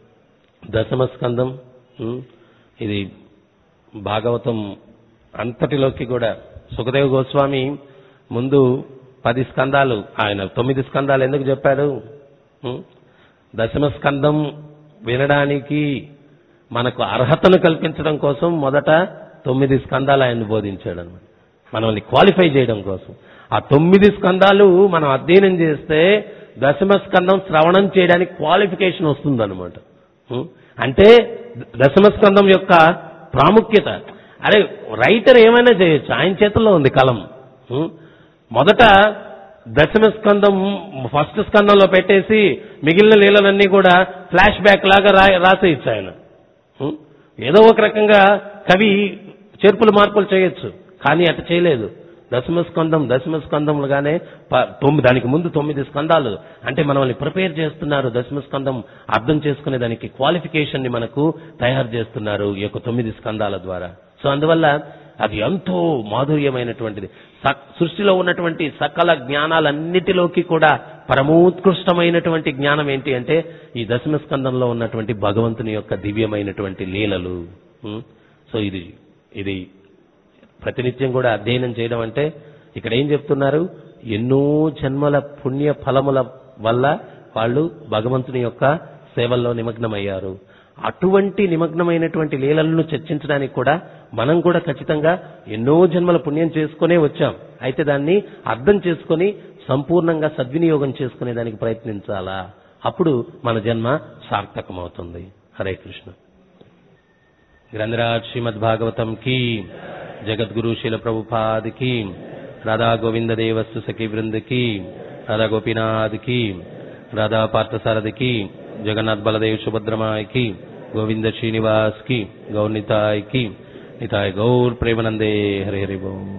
దశమ స్కందం ఉమ్, ఇది భాగవతం అంతటిలోకి కూడా సుఖదేవ గోస్వామి ముందు పది స్కందాలు ఆయన తొమ్మిది స్కందాలు ఎందుకు చెప్పాడు ఉమ్, దశమ స్కందం వినడానికి మనకు అర్హతను కల్పించడం కోసం మొదట తొమ్మిది స్కందాలు ఆయన బోధించాడు అనమాట మనల్ని క్వాలిఫై చేయడం కోసం ఆ తొమ్మిది స్కందాలు మనం అధ్యయనం చేస్తే దశమ స్కందం శ్రవణం చేయడానికి క్వాలిఫికేషన్ వస్తుందన్నమాట ఉం? అంటే దశమ స్కందం యొక్క ప్రాముఖ్యత అరే రైటర్ ఏమైనా చేయొచ్చు ఆయన చేతుల్లో ఉంది కలం ఉం? మొదట దశమ స్కందం ఫస్ట్ స్కందంలో పెట్టేసి మిగిలిన లీలలన్నీ కూడా ఫ్లాష్ బ్యాక్ లాగా రా రాసేయచ్చు ఆయన ఉం? ఏదో ఒక రకంగా కవి చేర్పులు మార్పులు చేయొచ్చు కానీ అట్ట చేయలేదు దశమ స్కందం దశమ స్కందములుగానే ప- తొమ్మిది దానికి ముందు తొమ్మిది స్కందాలు అంటే మనల్ని ప్రిపేర్ చేస్తున్నారు దశమ స్కందం అర్థం చేసుకునే దానికి క్వాలిఫికేషన్ ని మనకు తయారు చేస్తున్నారు ఈ యొక్క తొమ్మిది స్కందాల ద్వారా సో అందువల్ల అది ఎంతో మాధుర్యమైనటువంటిది స- సృష్టిలో ఉన్నటువంటి సకల జ్ఞానాలన్నిటిలోకి కూడా పరమోత్కృష్టమైనటువంటి జ్ఞానం ఏంటి అంటే ఈ దశమ స్కందంలో ఉన్నటువంటి భగవంతుని యొక్క దివ్యమైనటువంటి లీలలు ఉం? సో ఇది ఇది ప్రతినిత్యం కూడా అధ్యయనం చేయడం అంటే ఇక్కడ ఏం చెప్తున్నారు ఎన్నో జన్మల పుణ్య ఫలముల వల్ల వాళ్ళు భగవంతుని యొక్క సేవల్లో నిమగ్నమయ్యారు అటువంటి నిమగ్నమైనటువంటి లీలలను చర్చించడానికి కూడా మనం కూడా ఖచ్చితంగా ఎన్నో జన్మల పుణ్యం చేసుకునే వచ్చాం అయితే దాన్ని అర్థం చేసుకొని సంపూర్ణంగా సద్వినియోగం చేసుకునే దానికి ప్రయత్నించాలా అప్పుడు మన జన్మ సార్థకమవుతుంది హరే కృష్ణ గ్రంథరాజ్ శ్రీమద్ భాగవతం కి జగద్గురు శీల ప్రభుపాద్ కి రాధా గోవింద దేవస్తు సఖీ బృంద్ కి రాధా గోపీనాథ్ కి రాధా పార్థసారథి కి జగన్నాథ్ బలదేవ్ సుభద్రమాయ్ కి గోవింద శ్రీనివాస్ కి గౌర్ నితాయ్ కి నితాయ్ గౌర్ ప్రేమనందే హరే హరి బోల్